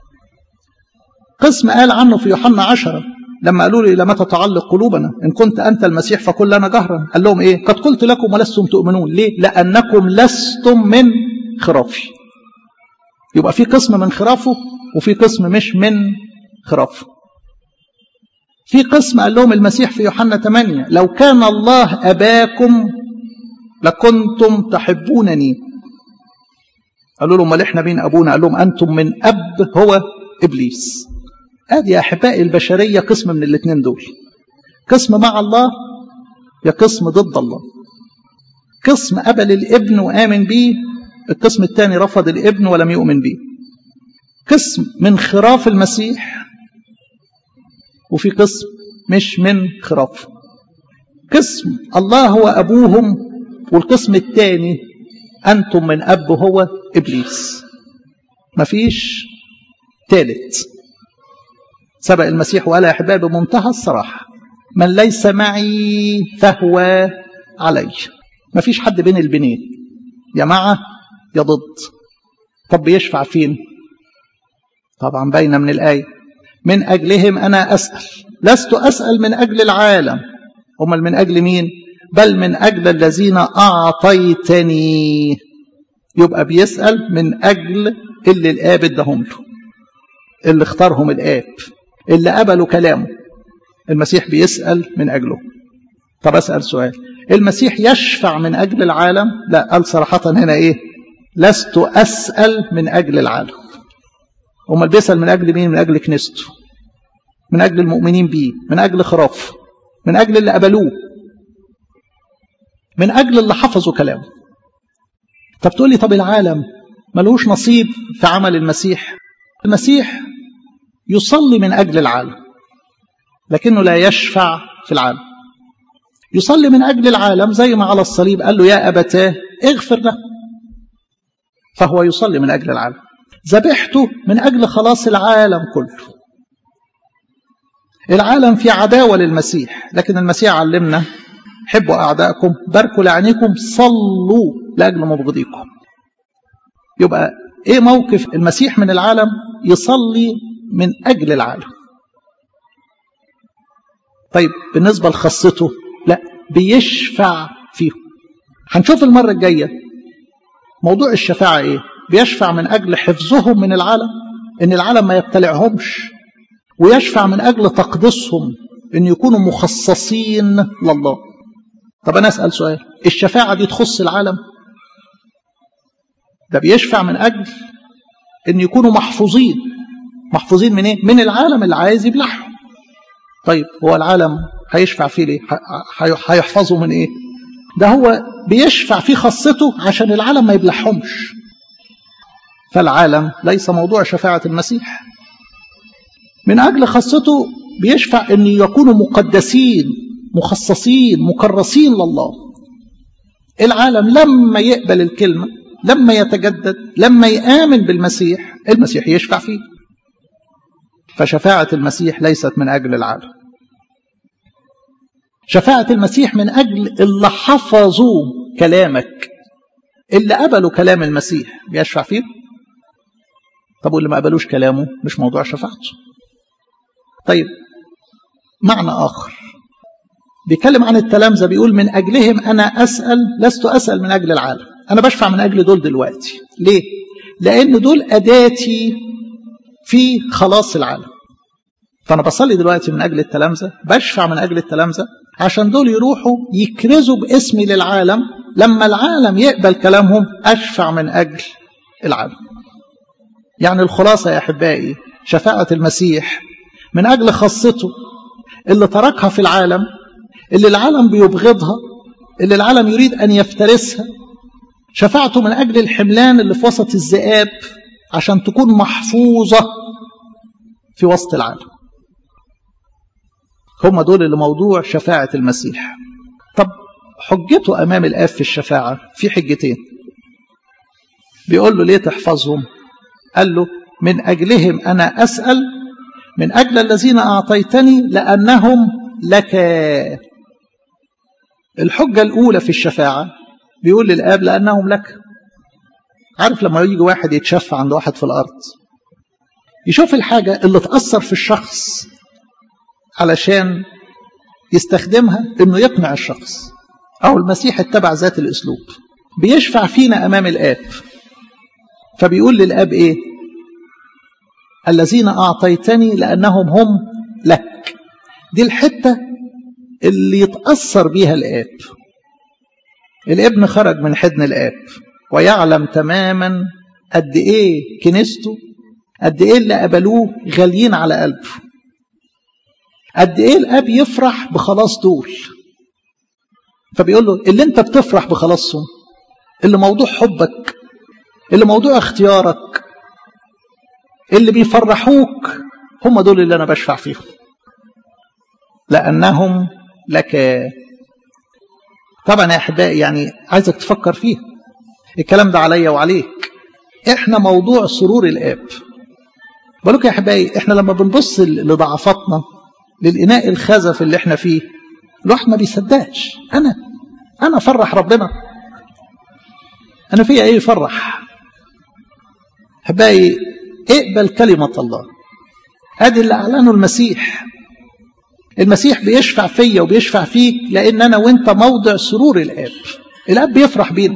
قسم قال عنه في يوحنا عشرة لما قالوا لي لما تتعلق قلوبنا إن كنت أنت المسيح فقل لنا جهرا قال لهم إيه قد قلت لكم ولستم تؤمنون ليه لأنكم لستم من خرافي يبقى في قسم من خرافه وفي قسم مش من خرافه في قسم قال لهم المسيح في يوحنا 8 لو كان الله أباكم لكنتم تحبونني قالوا لهم امال احنا مين ابونا قال لهم انتم من اب هو ابليس ادي يا احبائي البشريه قسم من الاثنين دول قسم مع الله يا قسم ضد الله قسم قبل الابن وامن به القسم الثاني رفض الابن ولم يؤمن به قسم من خراف المسيح وفي قسم مش من خراف قسم الله هو ابوهم والقسم الثاني أنتم من أب هو إبليس مفيش ثالث سبق المسيح وقال يا أحبابي بمنتهى الصراحة من ليس معي فهو علي مفيش حد بين البنين يا مع يا ضد طب بيشفع فين طبعا باينه من الآية من أجلهم أنا أسأل لست أسأل من أجل العالم أمال من أجل مين بل من أجل الذين أعطيتني يبقى بيسأل من أجل اللي الآب ادهم له اللي اختارهم الآب اللي قبلوا كلامه المسيح بيسأل من أجله طب أسأل سؤال المسيح يشفع من أجل العالم لا قال صراحة هنا إيه لست أسأل من أجل العالم أمال بيسأل من أجل مين من أجل كنيسته من أجل المؤمنين بيه من أجل خرافه من أجل اللي قبلوه من أجل اللي حفظوا كلامه طب تقول لي طب العالم ملوش نصيب في عمل المسيح المسيح يصلي من أجل العالم لكنه لا يشفع في العالم يصلي من أجل العالم زي ما على الصليب قال له يا أبتاه اغفر له فهو يصلي من أجل العالم ذبحته من أجل خلاص العالم كله العالم في عداوة للمسيح لكن المسيح علمنا حبوا أعدائكم باركوا لعنيكم صلوا لأجل مبغضيكم يبقى إيه موقف المسيح من العالم يصلي من أجل العالم طيب بالنسبة لخاصته لا بيشفع فيهم هنشوف المرة الجاية موضوع الشفاعة إيه بيشفع من أجل حفظهم من العالم إن العالم ما يبتلعهمش ويشفع من أجل تقديسهم إن يكونوا مخصصين لله طب أنا أسأل سؤال الشفاعة دي تخص العالم ده بيشفع من أجل إن يكونوا محفوظين محفوظين من إيه؟ من العالم اللي عايز يبلعهم طيب هو العالم هيشفع فيه ليه هيحفظه من إيه ده هو بيشفع في خاصته عشان العالم ما يبلعهمش فالعالم ليس موضوع شفاعة المسيح من أجل خاصته بيشفع أن يكونوا مقدسين مخصصين مكرسين لله العالم لما يقبل الكلمة لما يتجدد لما يآمن بالمسيح المسيح يشفع فيه فشفاعة المسيح ليست من أجل العالم شفاعة المسيح من أجل اللي حفظوا كلامك اللي قبلوا كلام المسيح بيشفع فيه طب واللي ما قبلوش كلامه مش موضوع شفاعته طيب معنى آخر بيتكلم عن التلامذة بيقول من أجلهم أنا أسأل لست أسأل من أجل العالم أنا بشفع من أجل دول دلوقتي ليه؟ لأن دول أداتي في خلاص العالم فأنا بصلي دلوقتي من أجل التلامذة بشفع من أجل التلامذة عشان دول يروحوا يكرزوا باسمي للعالم لما العالم يقبل كلامهم أشفع من أجل العالم يعني الخلاصة يا أحبائي شفاعة المسيح من أجل خاصته اللي تركها في العالم اللي العالم بيبغضها اللي العالم يريد أن يفترسها شفاعته من أجل الحملان اللي في وسط الذئاب عشان تكون محفوظة في وسط العالم هم دول اللي موضوع شفاعة المسيح طب حجته أمام الآب في الشفاعة في حجتين بيقول له ليه تحفظهم قال له من أجلهم أنا أسأل من أجل الذين أعطيتني لأنهم لك الحجة الأولى في الشفاعة بيقول للآب لأنهم لك عارف لما يجي واحد يتشفع عند واحد في الأرض يشوف الحاجة اللي تأثر في الشخص علشان يستخدمها انه يقنع الشخص او المسيح اتبع ذات الاسلوب بيشفع فينا امام الاب فبيقول للاب ايه الذين اعطيتني لانهم هم لك دي الحتة اللي يتأثر بيها الآب الابن خرج من حضن الآب ويعلم تماما قد إيه كنيسته قد إيه اللي قبلوه غاليين على قلبه قد إيه الآب يفرح بخلاص دول فبيقول له اللي أنت بتفرح بخلاصهم اللي موضوع حبك اللي موضوع اختيارك اللي بيفرحوك هم دول اللي أنا بشفع فيهم لأنهم لك طبعا يا أحبائي يعني عايزك تفكر فيه الكلام ده عليا وعليك احنا موضوع سرور الآب بقولك يا أحبائي احنا لما بنبص لضعفاتنا للإناء الخزف اللي احنا فيه الواحد ما بيصدقش أنا أنا أفرح ربنا أنا فيها إيه يفرح أحبائي اقبل كلمة الله هذه اللي أعلنه المسيح المسيح بيشفع فيا وبيشفع فيك لأن أنا وأنت موضع سرور الآب الآب بيفرح بينا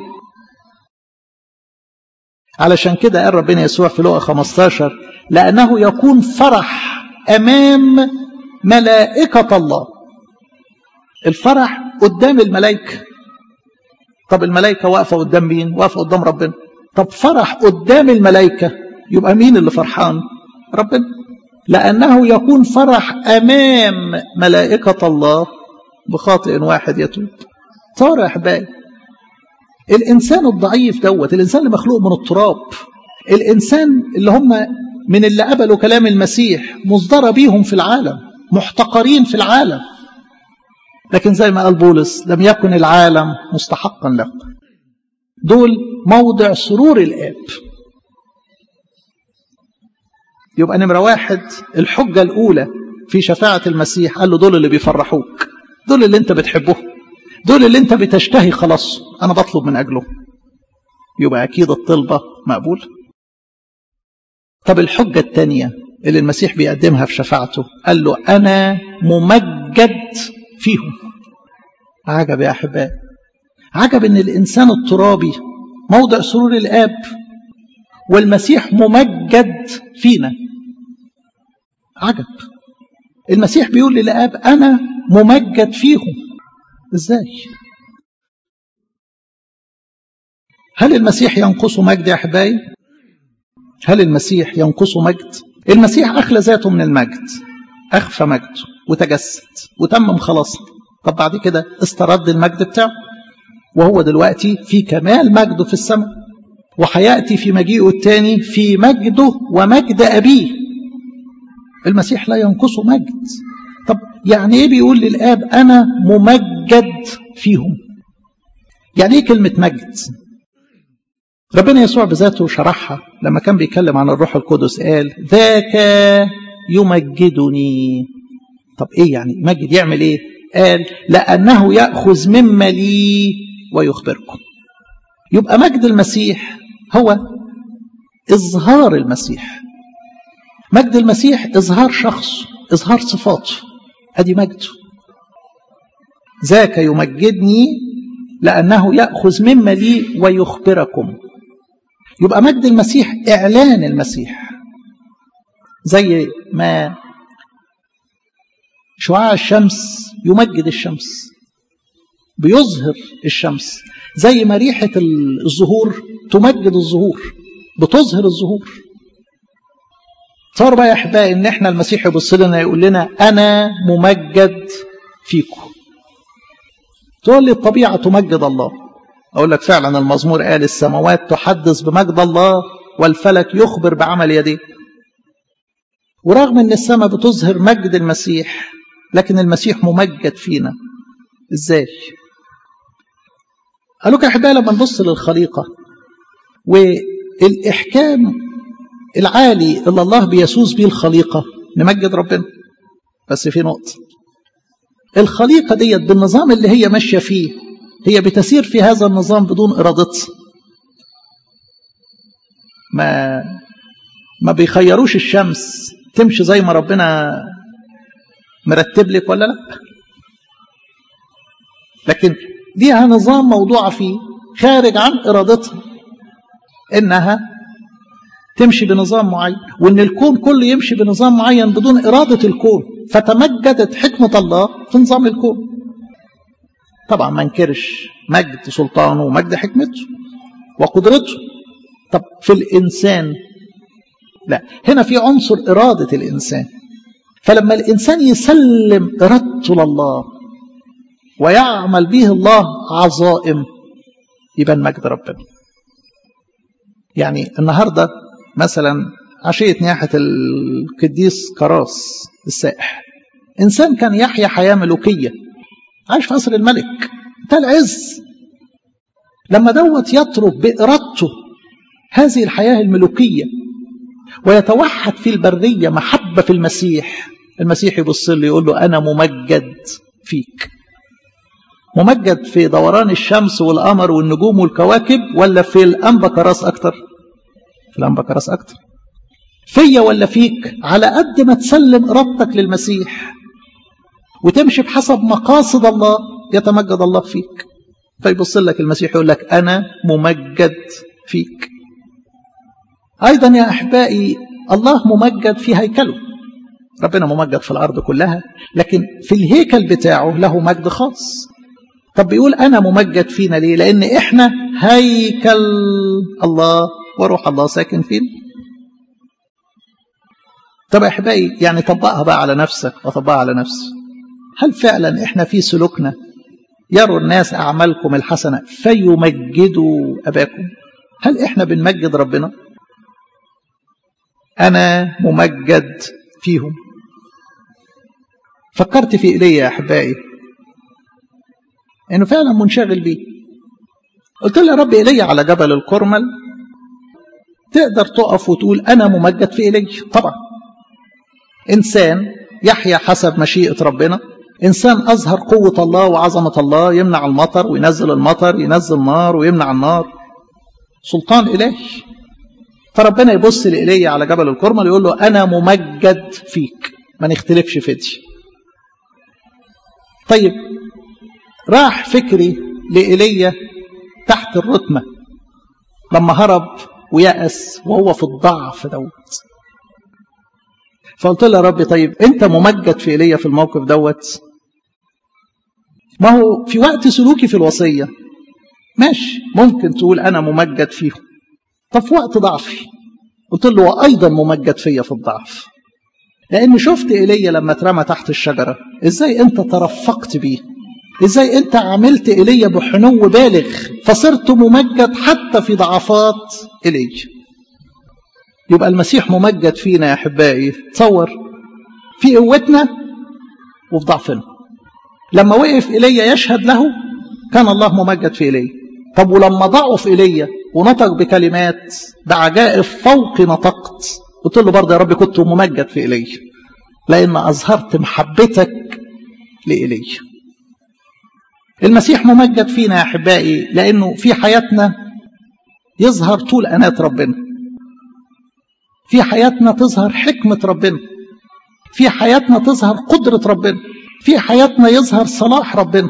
علشان كده قال ربنا يسوع في لقا 15 لأنه يكون فرح أمام ملائكة الله الفرح قدام الملائكة طب الملائكة واقفة قدام مين واقفة قدام ربنا طب فرح قدام الملائكة يبقى مين اللي فرحان ربنا لأنه يكون فرح أمام ملائكة الله بخاطئ واحد يتوب تصور يا أحبائي الإنسان الضعيف دوت الإنسان اللي مخلوق من التراب الإنسان اللي هم من اللي قبلوا كلام المسيح مصدر بيهم في العالم محتقرين في العالم لكن زي ما قال بولس لم يكن العالم مستحقا له دول موضع سرور الآب يبقى نمرة واحد الحجة الأولى في شفاعة المسيح قال له دول اللي بيفرحوك دول اللي انت بتحبهم دول اللي انت بتشتهي خلاص انا بطلب من اجله يبقى اكيد الطلبة مقبول طب الحجة الثانية اللي المسيح بيقدمها في شفاعته قال له انا ممجد فيهم عجب يا احبائي عجب ان الانسان الترابي موضع سرور الاب والمسيح ممجد فينا عجب المسيح بيقول للاب انا ممجد فيهم ازاي هل المسيح ينقصه مجد يا احبائي هل المسيح ينقصه مجد المسيح اخلى ذاته من المجد اخفى مجده وتجسد وتمم خلاصنا طب بعد كده استرد المجد بتاعه وهو دلوقتي في كمال مجده في السماء وهياتي في مجيئه الثاني في مجده ومجد ابيه المسيح لا ينقصه مجد طب يعني ايه بيقول للاب انا ممجد فيهم يعني ايه كلمه مجد ربنا يسوع بذاته شرحها لما كان بيتكلم عن الروح القدس قال ذاك يمجدني طب ايه يعني مجد يعمل ايه قال لانه ياخذ مما لي ويخبركم يبقى مجد المسيح هو اظهار المسيح مجد المسيح اظهار شخصه اظهار صفاته ادي مجده ذاك يمجدني لانه ياخذ مما لي ويخبركم يبقى مجد المسيح اعلان المسيح زي ما شعاع الشمس يمجد الشمس بيظهر الشمس زي ما ريحة الزهور تمجد الزهور بتظهر الزهور صار بقى يا احبائي ان احنا المسيح يبص لنا يقول لنا انا ممجد فيكم تقول لي الطبيعه تمجد الله اقول لك فعلا المزمور قال السماوات تحدث بمجد الله والفلك يخبر بعمل يديه ورغم ان السماء بتظهر مجد المسيح لكن المسيح ممجد فينا ازاي قالوا يا احبائي لما نبص للخليقه والاحكام العالي اللي الله بيسوس بيه الخليقة نمجد ربنا بس في نقطة الخليقة ديت بالنظام اللي هي ماشية فيه هي بتسير في هذا النظام بدون إرادتها ما ما بيخيروش الشمس تمشي زي ما ربنا مرتب لك ولا لا لكن ليها نظام موضوعة فيه خارج عن إرادتها إنها تمشي بنظام معين وان الكون كله يمشي بنظام معين بدون إرادة الكون فتمجدت حكمة الله في نظام الكون طبعا ما انكرش مجد سلطانه ومجد حكمته وقدرته طب في الإنسان لا هنا في عنصر إرادة الإنسان فلما الإنسان يسلم إرادته لله ويعمل به الله عظائم يبان مجد ربنا يعني النهاردة مثلا عشية نياحة القديس كراس السائح إنسان كان يحيا حياة ملوكية عايش في قصر الملك ده العز لما دوت يترك بإرادته هذه الحياة الملوكية ويتوحد في البرية محبة في المسيح المسيح يبص له يقول له أنا ممجد فيك ممجد في دوران الشمس والقمر والنجوم والكواكب ولا في الأنبا كراس أكتر في الأنبا كراس أكتر فيا ولا فيك على قد ما تسلم إرادتك للمسيح وتمشي بحسب مقاصد الله يتمجد الله فيك فيبص لك المسيح يقول لك أنا ممجد فيك أيضا يا أحبائي الله ممجد في هيكله ربنا ممجد في الأرض كلها لكن في الهيكل بتاعه له مجد خاص طب بيقول أنا ممجد فينا ليه لأن إحنا هيكل الله وروح الله ساكن فينا طب يا أحبائي يعني طبقها بقى على نفسك وطبقها على نفسي هل فعلا إحنا في سلوكنا يروا الناس أعمالكم الحسنة فيمجدوا أباكم هل إحنا بنمجد ربنا أنا ممجد فيهم فكرت في إيليا يا أحبائي إنه فعلا منشغل بيه قلت له يا رب إيليا على جبل الكرمل تقدر تقف وتقول أنا ممجد في إيليا طبعا إنسان يحيا حسب مشيئة ربنا إنسان أظهر قوة الله وعظمة الله يمنع المطر وينزل المطر ينزل نار ويمنع النار سلطان إلهي فربنا يبص لإيليا على جبل الكرمل يقول له أنا ممجد فيك ما نختلفش في دي طيب راح فكري لإيليا تحت الرتمة لما هرب ويأس وهو في الضعف دوت فقلت له يا رب طيب انت ممجد في ايليا في الموقف دوت ما هو في وقت سلوكي في الوصية ماشي ممكن تقول انا ممجد فيهم طب في وقت ضعفي قلت له وايضا ممجد فيا في الضعف لان شفت ايليا لما اترمى تحت الشجرة ازاي انت ترفقت بيه ازاي انت عملت ايليا بحنو بالغ فصرت ممجد حتى في ضعفات ايليا يبقى المسيح ممجد فينا يا احبائي تصور في قوتنا وفي ضعفنا لما وقف ايليا يشهد له كان الله ممجد في ايليا طب ولما ضعف ايليا ونطق بكلمات بعجائب فوق نطقت قلت له برضه يا رب كنت ممجد في ايليا لان اظهرت محبتك لايليا المسيح ممجد فينا يا احبائي لانه في حياتنا يظهر طول انات ربنا في حياتنا تظهر حكمة ربنا في حياتنا تظهر قدرة ربنا في حياتنا يظهر صلاح ربنا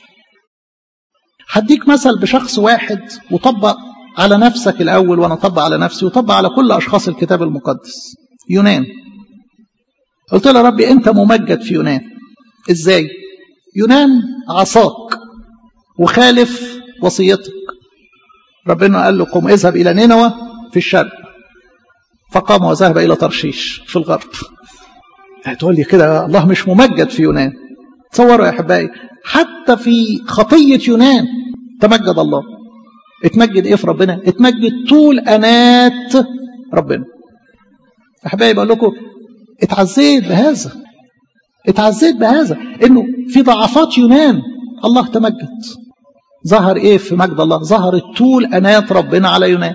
هديك مثل بشخص واحد وطبق على نفسك الأول وأنا طبق على نفسي وطبق على كل أشخاص الكتاب المقدس يونان قلت له يا ربي أنت ممجد في يونان إزاي يونان عصاك وخالف وصيتك ربنا قال له قم اذهب إلى نينوى في الشرق فقام وذهب إلى ترشيش في الغرب هتقول لي كده الله مش ممجد في يونان تصوروا يا أحبائي حتى في خطية يونان تمجد الله اتمجد ايه في ربنا اتمجد طول أنات ربنا أحبائي بقول لكم اتعزيت بهذا اتعزيت بهذا انه في ضعفات يونان الله تمجد ظهر ايه في مجد الله ظهر طول أنات ربنا على يونان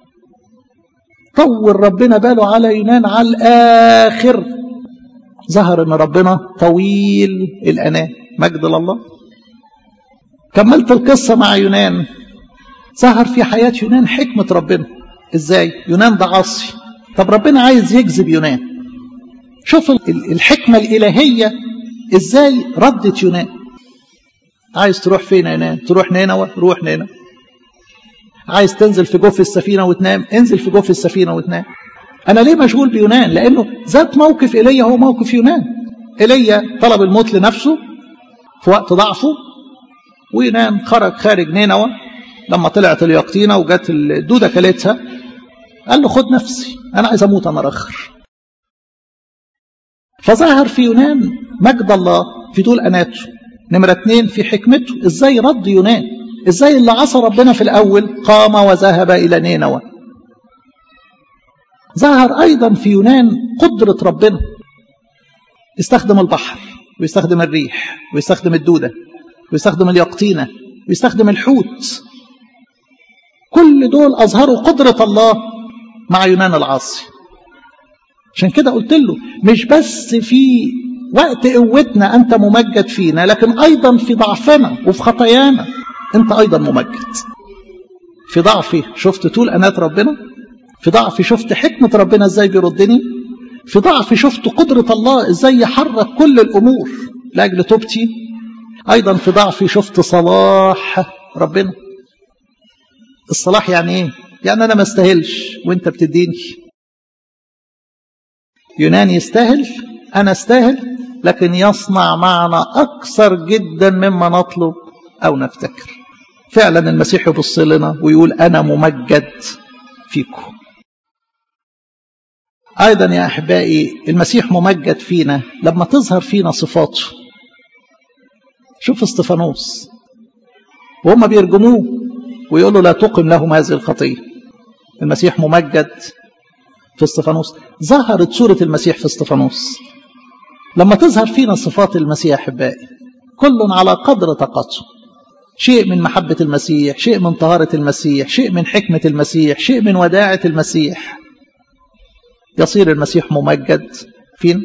طول ربنا باله على يونان على الآخر ظهر ان ربنا طويل الأناة مجد لله كملت القصة مع يونان ظهر في حياة يونان حكمة ربنا ازاي يونان ده عاصي طب ربنا عايز يجذب يونان شوف الحكمة الإلهية ازاي ردت يونان عايز تروح فين يا يونان تروح نينوى روح نينوى عايز تنزل في جوف السفينة وتنام انزل في جوف السفينة وتنام أنا ليه مشغول بيونان لأنه ذات موقف إيليا هو موقف يونان إيليا طلب الموت لنفسه في وقت ضعفه ويونان خرج خارج نينوى لما طلعت اليقطينة وجت الدودة كلتها قال له خد نفسي أنا عايز أموت أنا رخر فظهر في يونان مجد الله في طول أناته نمرة اتنين في حكمته ازاي رد يونان ازاي اللي عصى ربنا في الأول قام وذهب إلى نينوى ظهر أيضا في يونان قدرة ربنا يستخدم البحر ويستخدم الريح ويستخدم الدودة ويستخدم اليقطينة ويستخدم الحوت كل دول أظهروا قدرة الله مع يونان العاصي عشان كده قلت له مش بس في وقت قوتنا أنت ممجد فينا لكن أيضا في ضعفنا وفي خطايانا أنت أيضا ممجد في ضعفي شفت طول أنات ربنا في ضعفي شفت حكمة ربنا إزاي بيردني في ضعفي شفت قدرة الله إزاي يحرك كل الأمور لأجل توبتي أيضا في ضعفي شفت صلاح ربنا الصلاح يعني إيه؟ يعني أنا ما استاهلش وأنت بتديني يونان يستاهل أنا استاهل لكن يصنع معنا أكثر جدا مما نطلب أو نفتكر فعلا المسيح يبص لنا ويقول أنا ممجد فيكم أيضا يا أحبائي المسيح ممجد فينا لما تظهر فينا صفاته شوف استفانوس وهم بيرجموه ويقولوا لا تقم لهم هذه الخطية المسيح ممجد في استفانوس ظهرت صورة المسيح في استفانوس لما تظهر فينا صفات المسيح أحبائي كل على قدر طاقته شيء من محبة المسيح شيء من طهارة المسيح شيء من حكمة المسيح شيء من وداعة المسيح يصير المسيح ممجد فينا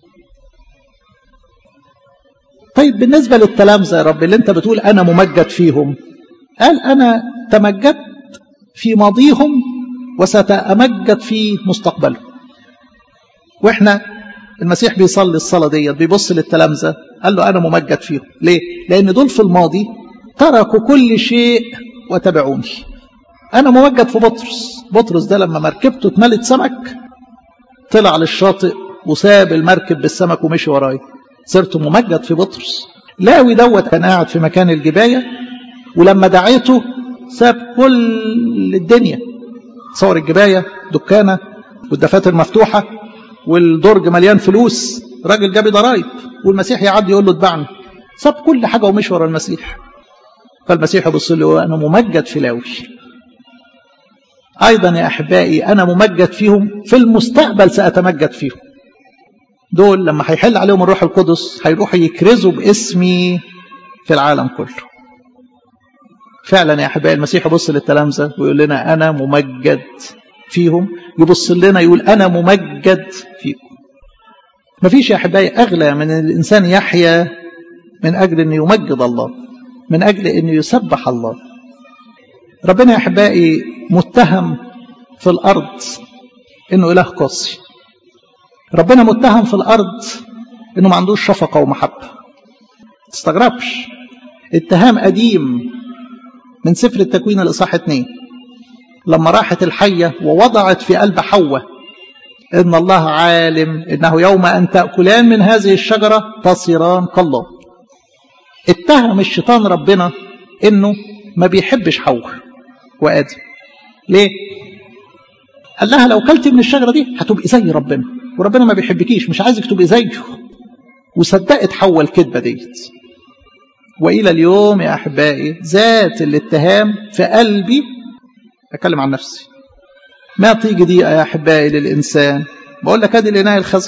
طيب بالنسبة للتلامذة يا رب اللي انت بتقول أنا ممجد فيهم قال أنا تمجدت في ماضيهم وستأمجد في مستقبلهم وإحنا المسيح بيصلي الصلاة دي بيبص للتلامذة قال له أنا ممجد فيهم ليه؟ لأن دول في الماضي تركوا كل شيء وتبعوني أنا ممجد في بطرس بطرس ده لما مركبته اتملت سمك طلع للشاطئ وساب المركب بالسمك ومشي ورايا صرت ممجد في بطرس لاوي دوت كان قاعد في مكان الجباية ولما دعيته ساب كل الدنيا صور الجباية دكانة والدفاتر مفتوحة والدرج مليان فلوس راجل جاب ضرايب والمسيح يعدي يقول له اتبعني ساب كل حاجة ومشي ورا المسيح فالمسيح يبص له أنا ممجد في لاوي أيضا يا أحبائي أنا ممجد فيهم في المستقبل سأتمجد فيهم دول لما هيحل عليهم الروح القدس هيروحوا يكرزوا باسمي في العالم كله فعلا يا أحبائي المسيح يبص للتلامذة ويقول لنا أنا ممجد فيهم يبص لنا يقول أنا ممجد فيكم مفيش يا أحبائي أغلى من أن الإنسان يحيا من أجل أن يمجد الله من أجل أن يسبح الله ربنا يا أحبائي متهم في الأرض أنه إله قاسي ربنا متهم في الأرض أنه ما عندوش شفقة ومحبة تستغربش اتهام قديم من سفر التكوين الإصحاح 2 لما راحت الحية ووضعت في قلب حواء إن الله عالم إنه يوم أن تأكلان من هذه الشجرة تصيران كالله اتهم الشيطان ربنا إنه ما بيحبش حواء وآدم ليه؟ قال لها لو كلت من الشجرة دي هتبقي زي ربنا وربنا ما بيحبكيش مش عايزك تبقي زيه وصدقت حواء الكذبة ديت وإلى اليوم يا أحبائي ذات الاتهام في قلبي أتكلم عن نفسي ما تيجي دي يا أحبائي للإنسان بقول لك هذه الإناء الخزي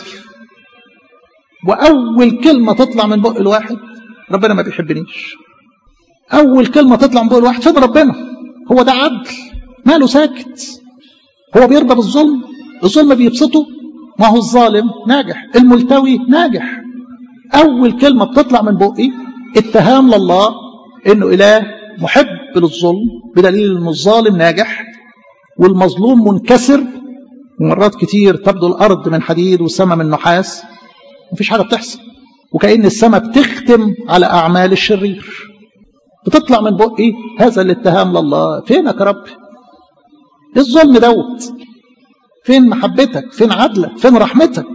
وأول كلمة تطلع من بق الواحد ربنا ما بيحبنيش أول كلمة تطلع من بق الواحد فين ربنا هو ده عدل ماله ساكت هو بيرضى بالظلم الظلم بيبسطه ما هو الظالم ناجح الملتوي ناجح أول كلمة بتطلع من بقي اتهام لله انه اله محب للظلم بدليل ان الظالم ناجح والمظلوم منكسر ومرات كتير تبدو الارض من حديد والسماء من نحاس مفيش حاجه بتحصل وكأن السماء بتختم على اعمال الشرير بتطلع من بقي هذا الاتهام لله فينك يا رب ايه الظلم دوت فين محبتك فين عدلك فين رحمتك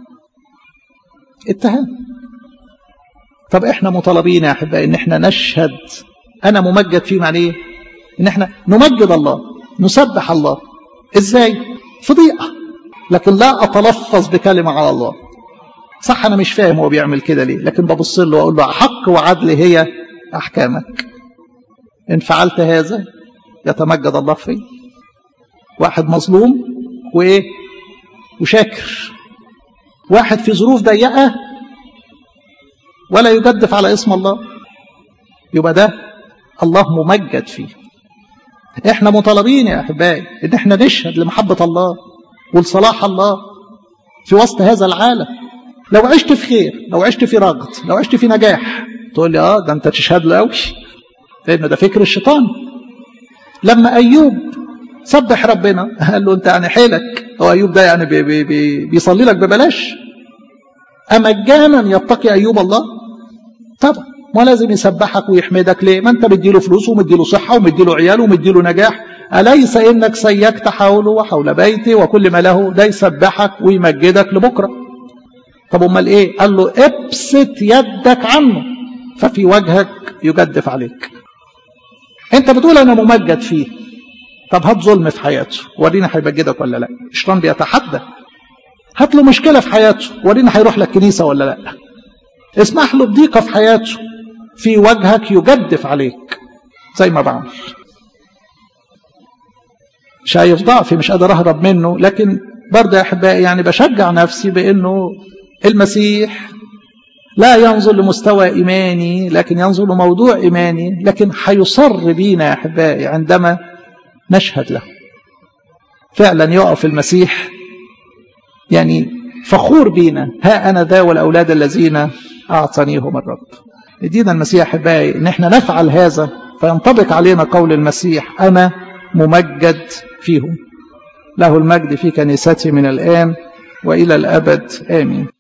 اتهام طب احنا مطالبين يا احبائي ان احنا نشهد انا ممجد فيه معنى ايه ان احنا نمجد الله نسبح الله ازاي في ضيقه لكن لا اتلفظ بكلمه على الله صح انا مش فاهم هو بيعمل كده ليه لكن ببص له واقول له حق وعدل هي احكامك ان فعلت هذا يتمجد الله فيه واحد مظلوم وايه وشاكر واحد في ظروف ضيقه ولا يجدف على اسم الله يبقى ده الله ممجد فيه احنا مطالبين يا احبائي ان احنا نشهد لمحبه الله ولصلاح الله في وسط هذا العالم لو عشت في خير لو عشت في رغد لو عشت في نجاح تقول لي اه ده انت تشهد له قوي لان ده فكر الشيطان لما ايوب سبح ربنا قال له انت يعني حيلك هو ايوب ده يعني بي بي بي بيصلي لك ببلاش امجانا يتقي ايوب الله طبعا ما لازم يسبحك ويحمدك ليه ما انت مديله فلوس ومديله صحه ومديله عيال ومديله نجاح اليس انك سيكت حوله وحول بيته وكل ما له ده يسبحك ويمجدك لبكره طب امال ايه قال له ابسط يدك عنه ففي وجهك يجدف عليك انت بتقول انا ممجد فيه طب هات ظلم في حياته ورينا هيمجدك ولا لا الشيطان بيتحدى هات له مشكله في حياته ورينا هيروح لك كنيسه ولا لا اسمح له بضيقه في حياته في وجهك يجدف عليك زي ما بعمل شايف ضعفي مش قادر اهرب منه لكن برضه يا احبائي يعني بشجع نفسي بانه المسيح لا ينظر لمستوى ايماني لكن ينظر لموضوع ايماني لكن هيصر بينا يا احبائي عندما نشهد له فعلا يقف المسيح يعني فخور بينا ها انا ذا والاولاد الذين اعطانيهم الرب يدينا المسيح احبائي ان احنا نفعل هذا فينطبق علينا قول المسيح انا ممجد فيهم له المجد في كنيسته من الان والى الابد امين